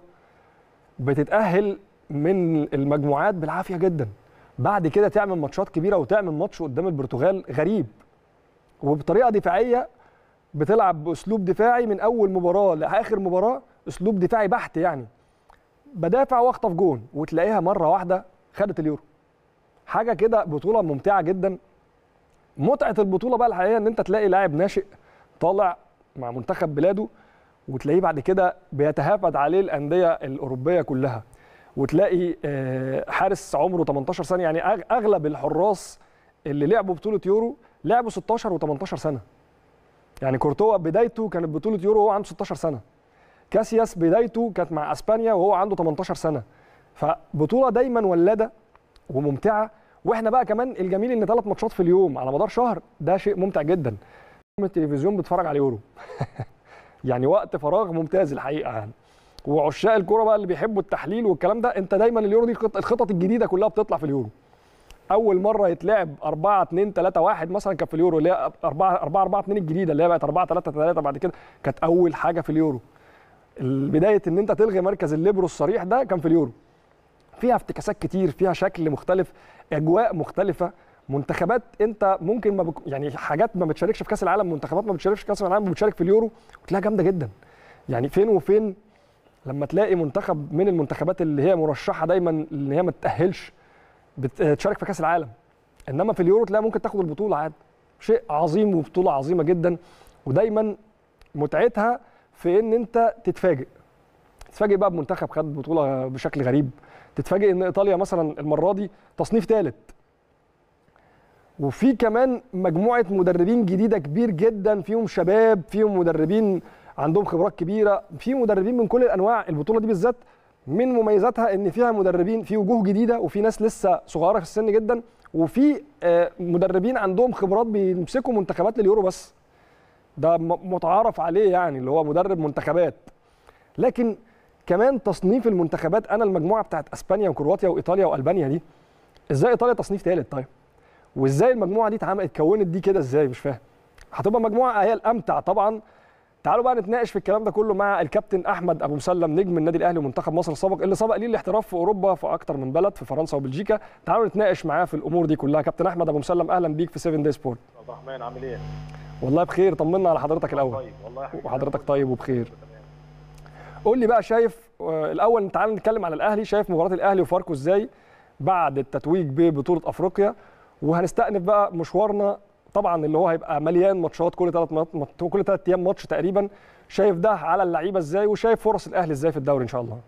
بتتاهل من المجموعات بالعافيه جدا بعد كده تعمل ماتشات كبيره وتعمل ماتش قدام البرتغال غريب وبطريقه دفاعيه بتلعب باسلوب دفاعي من اول مباراه لاخر مباراه اسلوب دفاعي بحت يعني بدافع واخطف جون وتلاقيها مره واحده خدت اليورو حاجه كده بطوله ممتعه جدا متعه البطوله بقى الحقيقه ان انت تلاقي لاعب ناشئ طالع مع منتخب بلاده وتلاقيه بعد كده بيتهافت عليه الانديه الاوروبيه كلها وتلاقي آه، حارس عمره 18 سنه يعني أغ- اغلب الحراس اللي لعبوا بطوله يورو لعبوا 16 و18 سنه يعني كورتوا بدايته كانت بطوله يورو وهو عنده 16 سنه كاسياس بدايته كانت مع اسبانيا وهو عنده 18 سنه فبطوله دايما ولاده وممتعه واحنا بقى كمان الجميل ان ثلاث ماتشات في اليوم على مدار شهر ده شيء ممتع جدا التلفزيون بتفرج على يورو يعني وقت فراغ ممتاز الحقيقه يعني وعشاق الكوره بقى اللي بيحبوا التحليل والكلام ده انت دايما اليورو دي الخط- الخطط الجديده كلها بتطلع في اليورو اول مره يتلعب 4 2 3 1 مثلا كان في اليورو اللي هي 4 4 4 2 الجديده اللي هي بقت 4 3 3 بعد كده كانت اول حاجه في اليورو بدايه ان انت تلغي مركز الليبرو الصريح ده كان في اليورو فيها افتكاسات كتير فيها شكل مختلف اجواء مختلفه منتخبات انت ممكن ما بك... يعني حاجات ما بتشاركش في كاس العالم منتخبات ما بتشاركش في كاس العالم بتشارك في اليورو وتلاقيها جامده جدا يعني فين وفين لما تلاقي منتخب من المنتخبات اللي هي مرشحه دايما ان هي ما تتاهلش بتشارك في كاس العالم انما في اليورو تلاقي ممكن تاخد البطوله عادي شيء عظيم وبطوله عظيمه جدا ودايما متعتها في ان انت تتفاجئ تتفاجئ بقى بمنتخب خد بطوله بشكل غريب تتفاجئ ان ايطاليا مثلا المره دي تصنيف ثالث وفي كمان مجموعه مدربين جديده كبير جدا فيهم شباب فيهم مدربين عندهم خبرات كبيره في مدربين من كل الانواع البطوله دي بالذات من مميزاتها ان فيها مدربين في وجوه جديده وفي ناس لسه صغيره في السن جدا وفي آه، مدربين عندهم خبرات بيمسكوا منتخبات لليورو بس ده م- متعارف عليه يعني اللي هو مدرب منتخبات لكن كمان تصنيف المنتخبات انا المجموعه بتاعت اسبانيا وكرواتيا وايطاليا والبانيا دي ازاي ايطاليا تصنيف ثالث طيب وازاي المجموعه دي اتعملت اتكونت دي كده ازاي مش فاهم هتبقى مجموعه هي الامتع طبعا تعالوا بقى نتناقش في الكلام ده كله مع الكابتن احمد ابو مسلم نجم النادي الاهلي ومنتخب مصر السابق اللي سبق ليه الاحتراف في اوروبا في اكتر من بلد في فرنسا وبلجيكا تعالوا نتناقش معاه في الامور دي كلها كابتن احمد ابو مسلم اهلا بيك في 7 داي سبورت عبد الرحمن عامل ايه؟ والله بخير طمنا على حضرتك الاول طيب والله يا حبيبي وحضرتك طيب وبخير تمام. قول لي بقى شايف آه، الاول تعالى نتكلم على الاهلي شايف مباراه الاهلي وفاركو ازاي بعد التتويج ببطوله افريقيا وهنستأنف بقى مشوارنا طبعا اللي هو هيبقى مليان ماتشات كل ثلاث مات... كل ثلاث ايام ماتش تقريبا شايف ده على اللعيبه ازاي وشايف فرص الاهلي ازاي في الدوري ان شاء الله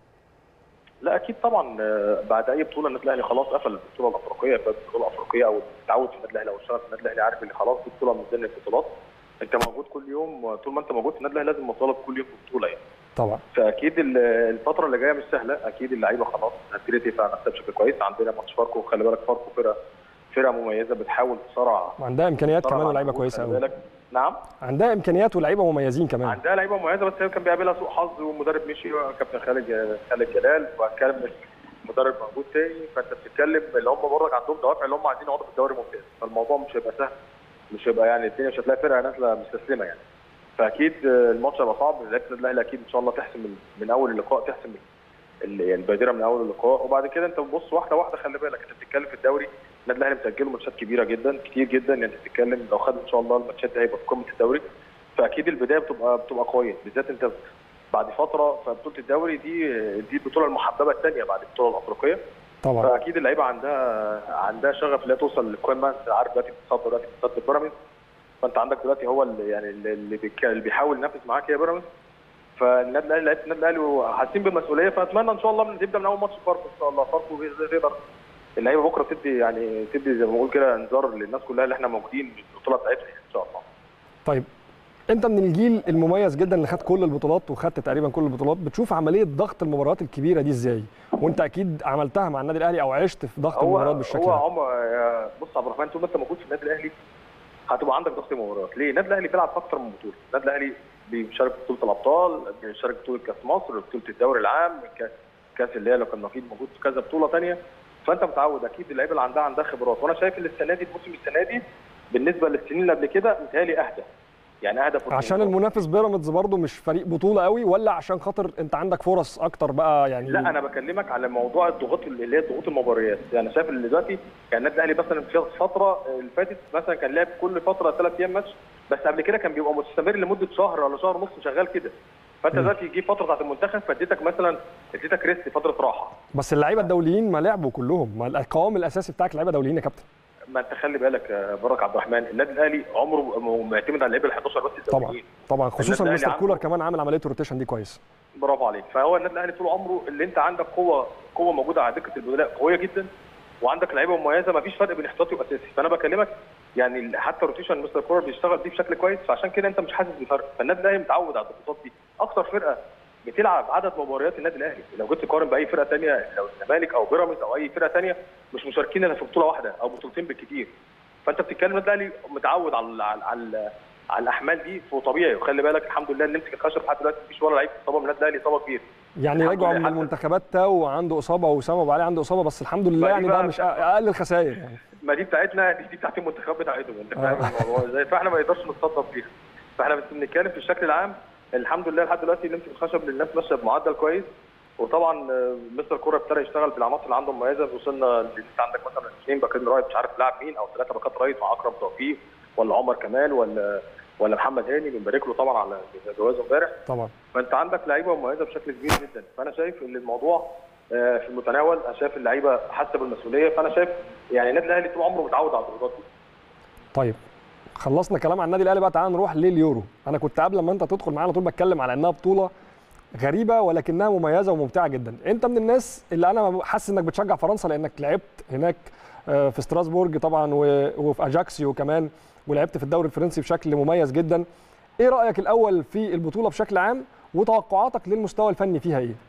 لا اكيد طبعا آه، بعد اي بطوله النادي الاهلي خلاص قفل البطوله الافريقيه باب البطوله الافريقيه او التعود في النادي الاهلي او الشغف في النادي الاهلي عارف ان خلاص دي بطوله من ضمن البطولات انت موجود كل يوم طول ما انت موجود في النادي الاهلي لازم مطالب كل يوم في بطوله يعني طبعا فاكيد ال- الفتره اللي جايه مش سهله اكيد اللعيبه خلاص هتبتدي تدفع نفسها بشكل كويس عندنا ماتش فاركو خلي بالك فاركو فرقه فرقه مميزه بتحاول تصارع وعندها امكانيات تصارع كمان مع ولاعيبه الجمهور، كويسه خلي قوي بالك. نعم عندها امكانيات ولاعيبه مميزين كمان عندها لعيبه مميزه بس هي كان بيقابلها سوء حظ ومدرب مشي كابتن خالد خالد جلال وهتكلم مدرب موجود تاني فانت بتتكلم اللي هم برضك عندهم دوافع اللي هم عايزين يقعدوا في الدوري الممتاز فالموضوع مش هيبقى سهل مش هيبقى يعني الدنيا مش هتلاقي فرقه نازله مستسلمه يعني فاكيد آه، الماتش هيبقى صعب لعيبه النادي الاهلي اكيد ان شاء الله تحسم من, من اول اللقاء تحسم ال- يعني البادره من اول اللقاء وبعد كده انت بتبص واحده واحده خلي بالك انت بتتكلم في الدوري النادي الاهلي مسجله ماتشات كبيره جدا كتير جدا يعني انت بتتكلم لو خد ان شاء الله الماتشات دي هيبقى في قمه الدوري فاكيد البدايه بتبقى بتبقى قويه بالذات انت بعد فتره فبطوله الدوري دي دي البطوله المحببه الثانيه بعد البطوله الافريقيه طبعا فاكيد اللعيبه عندها عندها شغف ان هي توصل للقمه انت عارف دلوقتي بتصدر دلوقتي بتصدر بيراميدز فانت عندك دلوقتي هو اللي يعني اللي اللي بيك- اللي بيحاول ينافس معاك هي بيراميدز فالنادي الاهلي لعيبه النادي الاهلي حاسين بالمسؤوليه فاتمنى ان شاء الله من تبدا من اول ماتش فاركو ان شاء الله فاركو تقدر اللعيبه بكره تدي يعني تدي زي ما بقول كده انذار للناس كلها اللي احنا موجودين في البطوله بتاعتنا ان شاء الله طيب انت من الجيل المميز جدا اللي خد كل البطولات وخدت تقريبا كل البطولات بتشوف عمليه ضغط المباريات الكبيره دي ازاي وانت اكيد عملتها مع النادي الاهلي او عشت في ضغط هو المباريات بالشكل هو ده عمر يا- بص يا عبد الرحمن طول ما انت موجود في النادي الاهلي هتبقى عندك ضغط مباريات ليه؟ النادي الاهلي بيلعب في اكتر من بطوله، النادي الاهلي بيشارك في بطوله الابطال، بيشارك في بطوله كاس مصر، بطوله الدوري العام، ك- كاس اللي هي لو كان نقيض موجود في كذا بطوله ثانيه فانت متعود اكيد اللعيبه اللي عندها عندها خبرات وانا شايف ان السنه دي الموسم السنه دي بالنسبه للسنين اللي قبل كده متهيألي اهدى يعني اهدى في عشان البطولة. المنافس بيراميدز برضو مش فريق بطوله قوي ولا عشان خاطر انت عندك فرص اكتر بقى يعني لا انا بكلمك على موضوع الضغوط اللي هي ضغوط المباريات يعني شايف ان دلوقتي يعني النادي الاهلي مثلا في الفتره اللي فاتت مثلا كان لعب كل فتره ثلاث ايام ماتش بس قبل كده كان بيبقى مستمر لمده شهر ولا شهر ونص شغال كده فانت دلوقتي يجي فتره بتاعت المنتخب فاديتك مثلا اديتك ريست فتره راحه بس اللعيبه الدوليين ما لعبوا كلهم ما القوام الاساسي بتاعك لعيبه دوليين يا كابتن ما انت خلي بالك يا برك عبد الرحمن النادي الاهلي عمره ما معتمد على اللعيبه ال 11 بس طبعا الدوليين طبعا خصوصا النادي مستر الأهلي كولر عنده- كمان عامل عمليه الروتيشن دي كويس برافو عليك فهو النادي الاهلي طول عمره اللي انت عندك قوه قوه موجوده على دكه البدلاء قويه جدا وعندك لعيبه مميزه ما فيش فرق بين احتياطي واساسي فانا بكلمك يعني حتى روتيشن مستر كولر بيشتغل بيه بشكل كويس فعشان كده انت مش حاسس بفرق فالنادي الاهلي متعود على الضغوطات دي اكثر فرقه بتلعب عدد مباريات النادي الاهلي لو جيت تقارن باي فرقه ثانيه لو الزمالك او بيراميدز او اي فرقه ثانيه مش مشاركين الا في بطوله واحده او بطولتين بالكثير فانت بتتكلم النادي الاهلي متعود على على, على على الاحمال دي وطبيعي وخلي بالك الحمد لله اللي نمسك الخشب لحد دلوقتي مفيش ولا لعيب اصابه من النادي الاهلي اصابه كبيره يعني الحمد رجعوا لله من حتى- المنتخبات تاو عنده اصابه واسامه ابو علي عنده اصابه بس الحمد لله ما دي يعني ده بقى- مش أ- اقل الخسائر يعني ما دي بتاعتنا دي, دي بتاعت المنتخب بتاعتهم انت فاهم آه. الموضوع ازاي فاحنا ما نقدرش نتصدر فيها فاحنا بس بنتكلم في الشكل العام الحمد لله لحد دلوقتي نمسك الخشب للناس ماشيه بمعدل كويس وطبعا آه، مستر كوره ابتدى يشتغل بالعناصر اللي عنده مميزه وصلنا ل- انت عندك مثلا اثنين باكين رايت مش عارف لاعب مين او ثلاثه باكات رايت مع اكرم توفيق ولا عمر كمال ولا ولا محمد هاني بنبارك له طبعا على جوازه امبارح طبعا فانت عندك لعيبه مميزه بشكل كبير جدا فانا شايف ان الموضوع آه، في المتناول انا شايف اللعيبه حاسه بالمسؤوليه فانا شايف يعني النادي الاهلي طول عمره متعود على الضغوطات دي طيب خلصنا كلام عن النادي الاهلي بقى تعال نروح لليورو انا كنت قبل ما انت تدخل معانا طول بتكلم على انها بطوله غريبه ولكنها مميزه وممتعه جدا انت من الناس اللي انا حاسس انك بتشجع فرنسا لانك لعبت هناك آه، في ستراسبورج طبعا و- وفي اجاكسيو كمان ولعبت في الدوري الفرنسي بشكل مميز جدا ايه رايك الاول في البطوله بشكل عام وتوقعاتك للمستوى الفني فيها ايه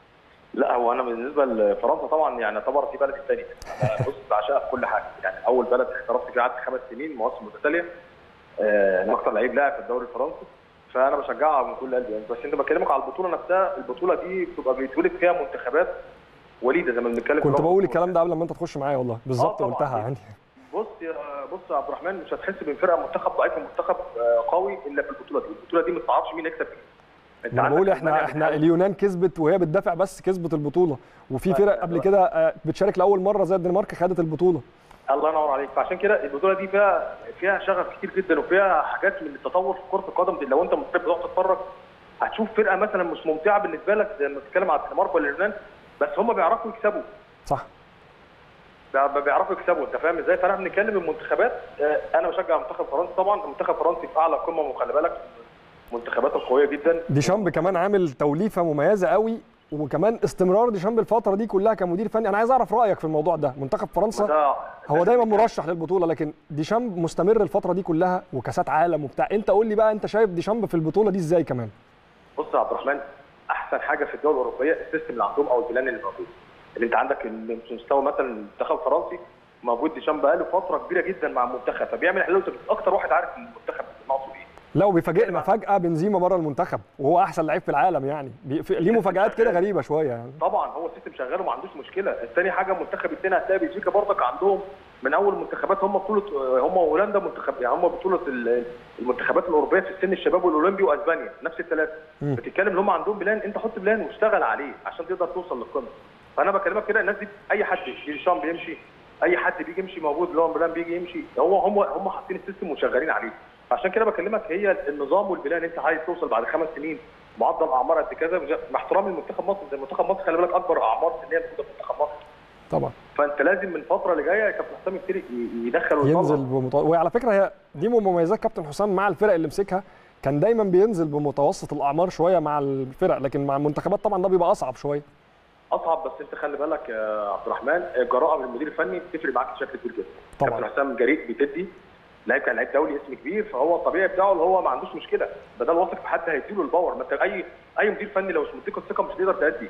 لا هو انا بالنسبه لفرنسا طبعا يعني اعتبر دي بلدي الثانيه أنا بص بعشقها في كل حاجه يعني اول بلد احترفت فيها قعدت خمس سنين مواسم متتاليه آه، انا اكثر لعيب لاعب في الدوري الفرنسي فانا بشجعها من كل قلبي يعني بس انت بكلمك على البطوله نفسها البطوله دي بتبقى بيتولد فيها منتخبات وليده زي ما بنتكلم في كنت لغة بقول الكورة. الكلام ده قبل ما انت تخش معايا والله بالظبط طبعاً. قلتها يعني بص يا بص يا عبد الرحمن مش هتحس بفرقه منتخب ضعيف ومنتخب آه، قوي الا في البطوله دي البطوله دي ما تعرفش مين يكسب فيها انت انا عندك بقول ألمانيا احنا احنا بتحاول- اليونان كسبت وهي بتدافع بس كسبت البطوله وفي لا، فرق لا، قبل لا. كده آه، بتشارك لاول مره زي الدنمارك خدت البطوله الله ينور عليك فعشان كده البطوله دي فيها فيها شغف كتير جدا وفيها حاجات من التطور في كره القدم دي لو انت مدرب بتقعد تتفرج هتشوف فرقه مثلا مش ممتعه بالنسبه لك زي ما بتتكلم على الدنمارك ولا اليونان بس هم بيعرفوا يكسبوا صح بي- بيعرفوا يكسبوا انت فاهم ازاي فاحنا بنتكلم المنتخبات آه، انا بشجع منتخب فرنسا طبعا المنتخب الفرنسي في اعلى قمه وخلي بالك منتخباته قويه جدا ديشامب كمان عامل توليفه مميزه قوي وكمان استمرار ديشامب الفتره دي كلها كمدير فني انا عايز اعرف رايك في الموضوع ده منتخب فرنسا ده هو دايما مرشح للبطوله لكن ديشامب مستمر الفتره دي كلها وكاسات عالم وبتاع انت قول لي بقى انت شايف ديشامب في البطوله دي ازاي كمان بص يا عبد الرحمن احسن حاجه في الدول الاوروبيه السيستم اللي عندهم او البلان اللي موجود اللي انت عندك المستوى مثلا المنتخب الفرنسي موجود ديشامب بقاله فتره كبيره جدا مع المنتخب فبيعمل حلول اكتر واحد عارف المنتخب ناقصه ايه لا وبيفاجئنا فجاه بنزيما بره المنتخب وهو احسن لعيب في العالم يعني بي- في- ليه مفاجات كده غريبه شويه يعني طبعا هو السيستم شغال وما عندوش مشكله الثاني حاجه المنتخب الثاني هتلاقي بلجيكا برضك عندهم من اول منتخبات هم بطوله هم وهولندا منتخب يعني هم بطوله ال- المنتخبات الاوروبيه في السن الشباب والاولمبي واسبانيا نفس الثلاثه مم. بتتكلم ان هم عندهم بلان انت حط بلان واشتغل عليه عشان تقدر توصل للقمه فانا بكلمك كده الناس دي اي حد ديشام بيمشي اي حد بيجي يمشي موجود اللي هو بلان بيجي يمشي هو هم هم حاطين السيستم وشغالين عليه عشان كده بكلمك هي النظام والبلان انت عايز توصل بعد خمس سنين معدل اعمار قد كذا مع احترامي لمنتخب مصر ده منتخب مصر خلي بالك اكبر اعمار سنيه موجوده في منتخب مصر طبعا فانت لازم من الفتره اللي جايه كابتن حسام يبتدي ي- يدخل ويطلع. ينزل بمط... وعلى فكره هي دي من مميزات كابتن حسام مع الفرق اللي مسكها كان دايما بينزل بمتوسط الاعمار شويه مع الفرق لكن مع المنتخبات طبعا ده بيبقى اصعب شويه اصعب بس انت خلي بالك يا عبد الرحمن الجراءه من المدير الفني بتفرق معاك بشكل كبير جدا طبعاً. كابتن حسام جريء بتدي لعيب كان لعيب دولي اسم كبير فهو الطبيعي بتاعه اللي هو ما عندوش مشكله بدل واثق في حد هيديله الباور ما انت اي اي مدير فني لو مش مديك الثقه مش هتقدر تأدي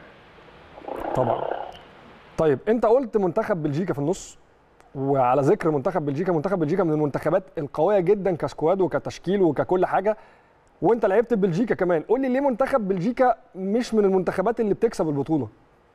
طبعا طيب انت قلت منتخب بلجيكا في النص وعلى ذكر منتخب بلجيكا منتخب بلجيكا من المنتخبات القويه جدا كسكواد وكتشكيل وككل حاجه وانت لعبت بلجيكا كمان قول لي ليه منتخب بلجيكا مش من المنتخبات اللي بتكسب البطوله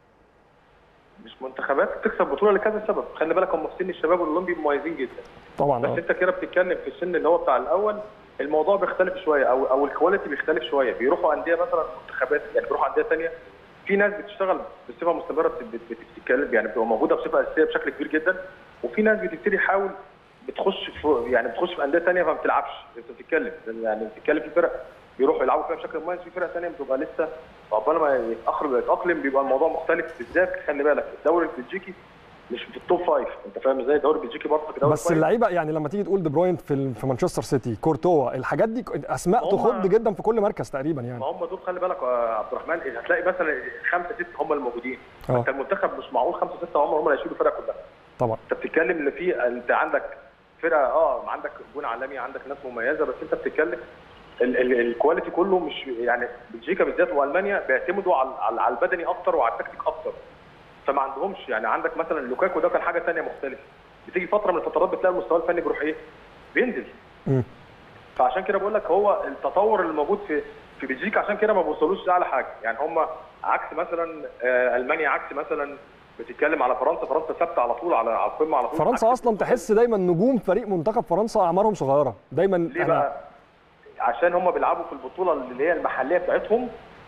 مش منتخبات بتكسب بطوله لكذا سبب خلي بالك هم في سن الشباب والاولمبي مميزين جدا طبعا بس اه انت كده بتتكلم في السن اللي هو بتاع الاول الموضوع بيختلف شويه او او الكواليتي بيختلف شويه بيروحوا انديه مثلا منتخبات يعني بيروحوا انديه ثانيه في ناس بتشتغل بصفه مستمره بت- بت- بتتكلم يعني بتبقى موجوده بصفه اساسيه بشكل كبير جدا وفي ناس بتبتدي تحاول بتخش في يعني بتخش في انديه ثانيه فما بتلعبش انت بتتكلم يعني بتتكلم في فرق بيروحوا يلعبوا فيها بشكل مميز في فرق ثانيه بتبقى لسه عقبال ما يتاخر يتاقلم بيبقى الموضوع مختلف بالذات خلي بالك الدوري البلجيكي مش في التوب فايف انت فاهم ازاي الدوري البلجيكي برضه دوري بس كويس. اللعيبه يعني لما تيجي تقول دي بروين في ال- في مانشستر سيتي كورتوا الحاجات دي ك- اسماء هم- تخض جدا في كل مركز تقريبا يعني ما هم دول خلي بالك يا عبد الرحمن هتلاقي مثلا خمسه سته هم الموجودين اه. انت المنتخب مش معقول خمسه سته هم هم اللي هيشيلوا الفرقه كلها طبعا انت بتتكلم ان في انت عندك فرقه اه عندك جون عالمي عندك ناس مميزه بس انت بتتكلم ال- ال- الكواليتي كله مش يعني بلجيكا بالذات والمانيا بيعتمدوا على على على البدني اكتر وعلى التكتيك اكتر فما عندهمش يعني عندك مثلا لوكاكو ده كان حاجه ثانيه مختلفه بتيجي فتره من الفترات بتلاقي المستوى الفني بيروح ايه؟ بينزل مم. فعشان كده بقول لك هو التطور اللي موجود في في بلجيكا عشان كده ما بيوصلوش لاعلى حاجه يعني هم عكس مثلا آه، المانيا عكس مثلا بتتكلم على فرنسا فرنسا ثابته على طول على على القمه على طول فرنسا عكس اصلا تحس دايما نجوم فريق منتخب فرنسا اعمارهم صغيره دايما ليه أنا- بقى؟ عشان هم بيلعبوا في البطوله اللي هي المحليه بتاعتهم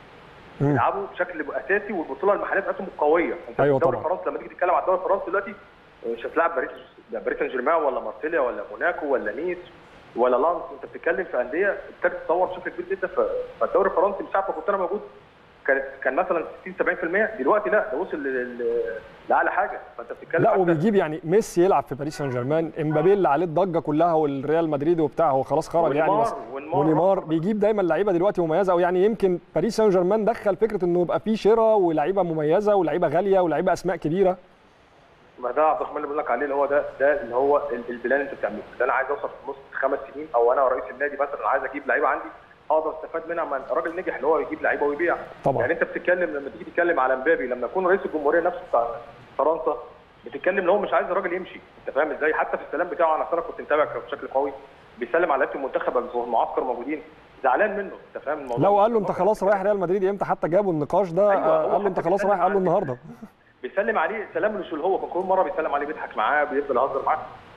مم. بيلعبوا بشكل اساسي والبطوله المحليه بتاعتهم قويه انت أيوة الدوري طبعا. الفرنسي لما تيجي تتكلم على الدوري الفرنسي دلوقتي مش هتلاعب باريس باريس سان جيرمان ولا مارسيليا ولا موناكو ولا نيس ولا لانس انت بتتكلم في انديه ابتدت تتطور بشكل كبير جدا ف- فالدوري الفرنسي من ساعه ما كنت انا موجود كانت كان مثلا 60 70% دلوقتي لا ده وصل ل- ل- لاعلى حاجه فانت بتتكلم لا حتى- وبيجيب يعني ميسي يلعب في باريس سان جيرمان امبابي اللي عليه الضجه كلها والريال مدريد وبتاع هو خلاص خرج يعني ونيمار- بس ونيمار ونيمار رقم. بيجيب دايما لعيبه دلوقتي مميزه او يعني يمكن باريس سان جيرمان دخل فكره انه يبقى فيه شراء ولعيبه مميزه ولعيبه غاليه ولعيبه اسماء كبيره ما ده عبد الرحمن اللي بقول لك عليه اللي هو ده ده اللي هو ال- البلان اللي انت بتعمله ده انا عايز اوصل في نص خمس سنين او انا رئيس النادي مثلا عايز اجيب لعيبه عندي اقدر استفاد منها من الراجل نجح اللي هو يجيب لعيبه ويبيع طبعا. يعني انت بتتكلم لما تيجي تتكلم على مبابي لما يكون رئيس الجمهوريه نفسه بتاع فرنسا بتتكلم ان هو مش عايز الراجل يمشي انت فاهم ازاي حتى في السلام بتاعه انا اصلا كنت متابع بشكل قوي بيسلم على لعيبه المنتخب اللي في المعسكر موجودين زعلان منه انت فاهم الموضوع لو قال له انت خلاص رايح ريال مدريد امتى حتى جابوا النقاش ده أيوة، آه، هو قال له انت حتى خلاص بيتكلم رايح قال له عن- النهارده بيسلم عليه سلام مش اللي هو كان كل مره بيسلم عليه بيضحك معاه بيفضل يهزر معاه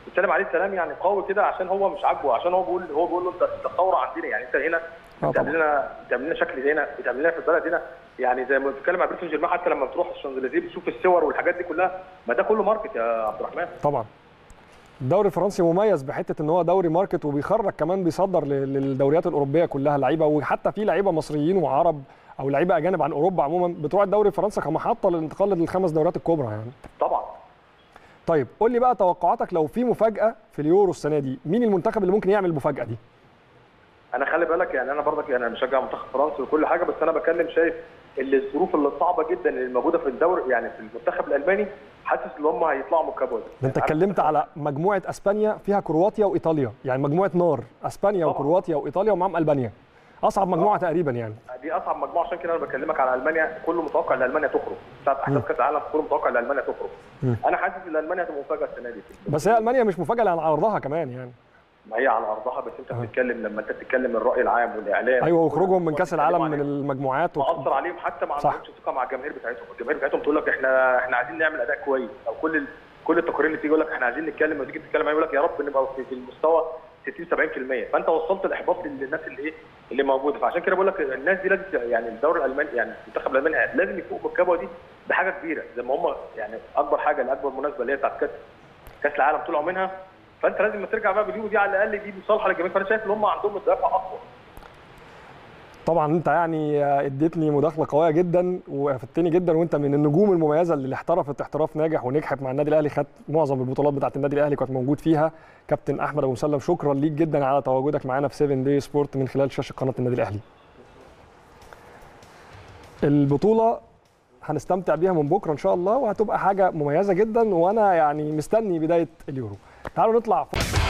بيسلم عليه السلام يعني قوي كده عشان هو مش عاجبه عشان هو بيقول هو بيقول له انت انت ثوره عندنا يعني انت هنا آه بتعمل طبعا. لنا بتعمل لنا شكل هنا بتعمل لنا في البلد هنا يعني زي ما بتتكلم على باريس سان جيرمان حتى لما بتروح الشانزليزيه بتشوف الصور والحاجات دي كلها ما ده كله ماركت يا عبد الرحمن طبعا الدوري الفرنسي مميز بحته ان هو دوري ماركت وبيخرج كمان بيصدر ل- للدوريات الاوروبيه كلها لعيبه وحتى في لعيبه مصريين وعرب او لعيبه اجانب عن اوروبا عموما بتروح الدوري الفرنسي كمحطه للانتقال للخمس دوريات الكبرى يعني طبعا طيب قول لي بقى توقعاتك لو في مفاجاه في اليورو السنه دي مين المنتخب اللي ممكن يعمل المفاجاه دي انا خلي بالك يعني انا برضك يعني انا بشجع منتخب فرنسا وكل حاجه بس انا بتكلم شايف اللي الظروف اللي صعبه جدا اللي موجوده في الدوري يعني في المنتخب الالماني حاسس ان هم هيطلعوا من الكبوه دي ده انت عارف اتكلمت على مجموعه اسبانيا فيها كرواتيا وايطاليا يعني مجموعه نار اسبانيا طبعا. وكرواتيا وايطاليا ومعاهم البانيا اصعب مجموعه تقريبا يعني دي اصعب مجموعه عشان كده انا بكلمك على المانيا كله متوقع ان المانيا تخرج ساعه احداث كاس العالم كله متوقع ان المانيا تخرج مم. انا حاسس ان المانيا هتبقى مفاجاه السنه دي بس هي المانيا مش مفاجاه لان عرضها كمان يعني ما هي على ارضها بس انت بتتكلم لما انت بتتكلم الراي العام والاعلام ايوه وخروجهم من كاس العالم من بيتكلموا عن- المجموعات وك- مأثر عليهم حتى ما صح. عندهمش ثقه مع الجماهير بتاعتهم، الجماهير بتاعتهم تقول لك احنا احنا عايزين نعمل اداء كويس او كل ال- كل التقارير اللي تيجي يقول لك احنا عايزين نتكلم وتيجي تتكلم يقول لك يا رب نبقى في في المستوى 60 70% فانت وصلت الاحباط للناس اللي ايه اللي موجوده فعشان كده بقول لك الناس دي لازم يعني الدوري الالماني يعني المنتخب الالماني لازم يفوق من الكبوه دي بحاجه كبيره زي ما هم يعني اكبر حاجه لاكبر مناسبه اللي هي بتاعت كاس كاس العالم طلعوا منها فانت لازم لما ترجع بقى باليورو دي على الاقل دي مصالحه للجماهير فانا شايف ان هم عندهم الدافع اقوى طبعا انت يعني اديتني مداخله قويه جدا وافدتني جدا وانت من النجوم المميزه اللي احترفت احتراف ناجح ونجحت مع النادي الاهلي خدت معظم البطولات بتاعه النادي الاهلي كنت موجود فيها كابتن احمد ابو مسلم شكرا ليك جدا على تواجدك معانا في 7 دي سبورت من خلال شاشه قناه النادي الاهلي البطوله هنستمتع بيها من بكره ان شاء الله وهتبقى حاجه مميزه جدا وانا يعني مستني بدايه اليورو تعالوا نطلع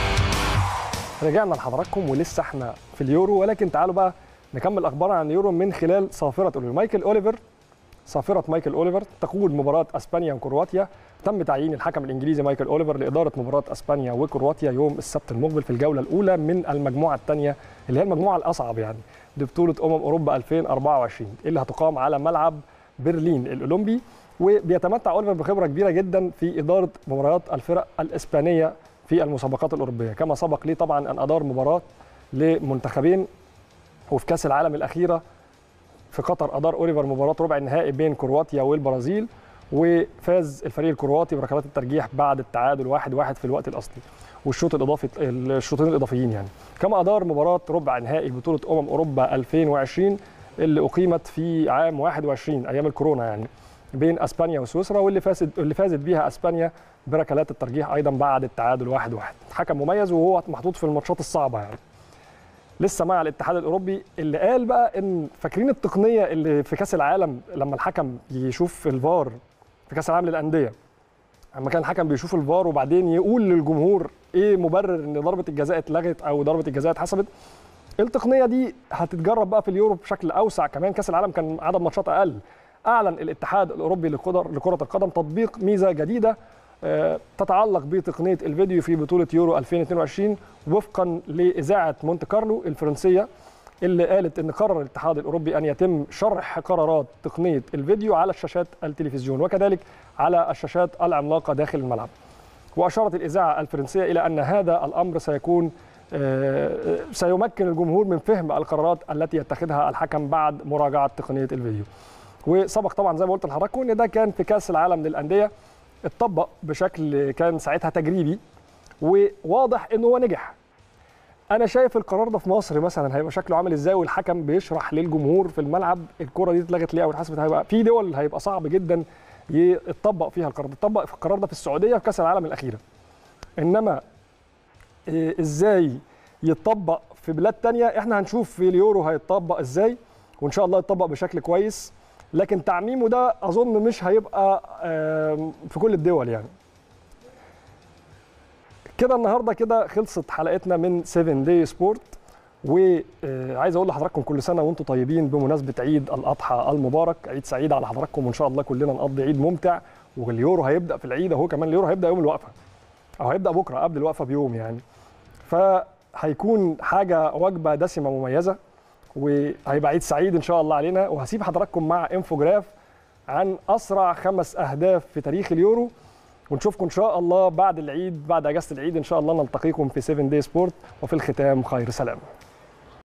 رجعنا لحضراتكم ولسه احنا في اليورو ولكن تعالوا بقى نكمل اخبار عن اليورو من خلال صافره اوليفر مايكل اوليفر صافره مايكل اوليفر تقود مباراه اسبانيا وكرواتيا تم تعيين الحكم الانجليزي مايكل اوليفر لاداره مباراه اسبانيا وكرواتيا يوم السبت المقبل في الجوله الاولى من المجموعه الثانيه اللي هي المجموعه الاصعب يعني لبطوله امم اوروبا 2024 اللي هتقام على ملعب برلين الاولمبي وبيتمتع اوليفر بخبره كبيره جدا في اداره مباريات الفرق الاسبانيه في المسابقات الاوروبيه كما سبق ليه طبعا ان ادار مباراه لمنتخبين وفي كاس العالم الاخيره في قطر ادار اوليفر مباراه ربع النهائي بين كرواتيا والبرازيل وفاز الفريق الكرواتي بركلات الترجيح بعد التعادل واحد واحد في الوقت الاصلي والشوط الاضافي الشوطين الاضافيين يعني كما ادار مباراه ربع نهائي بطوله امم اوروبا 2020 اللي اقيمت في عام 21 ايام الكورونا يعني بين اسبانيا وسويسرا واللي فازت اللي فازت بيها اسبانيا بركلات الترجيح ايضا بعد التعادل واحد واحد حكم مميز وهو محطوط في الماتشات الصعبه يعني لسه مع الاتحاد الاوروبي اللي قال بقى ان فاكرين التقنيه اللي في كاس العالم لما الحكم يشوف الفار في كاس العالم للانديه لما كان الحكم بيشوف الفار وبعدين يقول للجمهور ايه مبرر ان ضربه الجزاء اتلغت او ضربه الجزاء اتحسبت التقنيه دي هتتجرب بقى في اليورو بشكل اوسع كمان كاس العالم كان عدد ماتشات اقل اعلن الاتحاد الاوروبي لكرة لكره القدم تطبيق ميزه جديده تتعلق بتقنيه الفيديو في بطوله يورو 2022 وفقا لاذاعه مونte كارلو الفرنسيه اللي قالت ان قرر الاتحاد الاوروبي ان يتم شرح قرارات تقنيه الفيديو على الشاشات التلفزيون وكذلك على الشاشات العملاقه داخل الملعب. واشارت الاذاعه الفرنسيه الى ان هذا الامر سيكون سيمكن الجمهور من فهم القرارات التي يتخذها الحكم بعد مراجعه تقنيه الفيديو. وسبق طبعا زي ما قلت لحضراتكم ان ده كان في كاس العالم للانديه اتطبق بشكل كان ساعتها تجريبي وواضح ان هو نجح انا شايف القرار ده في مصر مثلا هيبقى شكله عامل ازاي والحكم بيشرح للجمهور في الملعب الكره دي اتلغت ليه او اتحسبت هيبقى في دول هيبقى صعب جدا يتطبق فيها القرار ده اتطبق في القرار ده في السعوديه في كاس العالم الاخيره انما إيه ازاي يتطبق في بلاد تانية احنا هنشوف في اليورو هيتطبق ازاي وان شاء الله يتطبق بشكل كويس لكن تعميمه ده اظن مش هيبقى في كل الدول يعني كده النهارده كده خلصت حلقتنا من 7 دي سبورت وعايز اقول لحضراتكم كل سنه وانتم طيبين بمناسبه عيد الاضحى المبارك عيد سعيد على حضراتكم وان شاء الله كلنا نقضي عيد ممتع واليورو هيبدا في العيد اهو كمان اليورو هيبدا يوم الوقفه او هيبدا بكره قبل الوقفه بيوم يعني فهيكون حاجه وجبه دسمه مميزه وهيبقى عيد سعيد ان شاء الله علينا وهسيب حضراتكم مع انفوجراف عن اسرع خمس اهداف في تاريخ اليورو ونشوفكم ان شاء الله بعد العيد بعد اجازه العيد ان شاء الله نلتقيكم في 7 دي سبورت وفي الختام خير سلام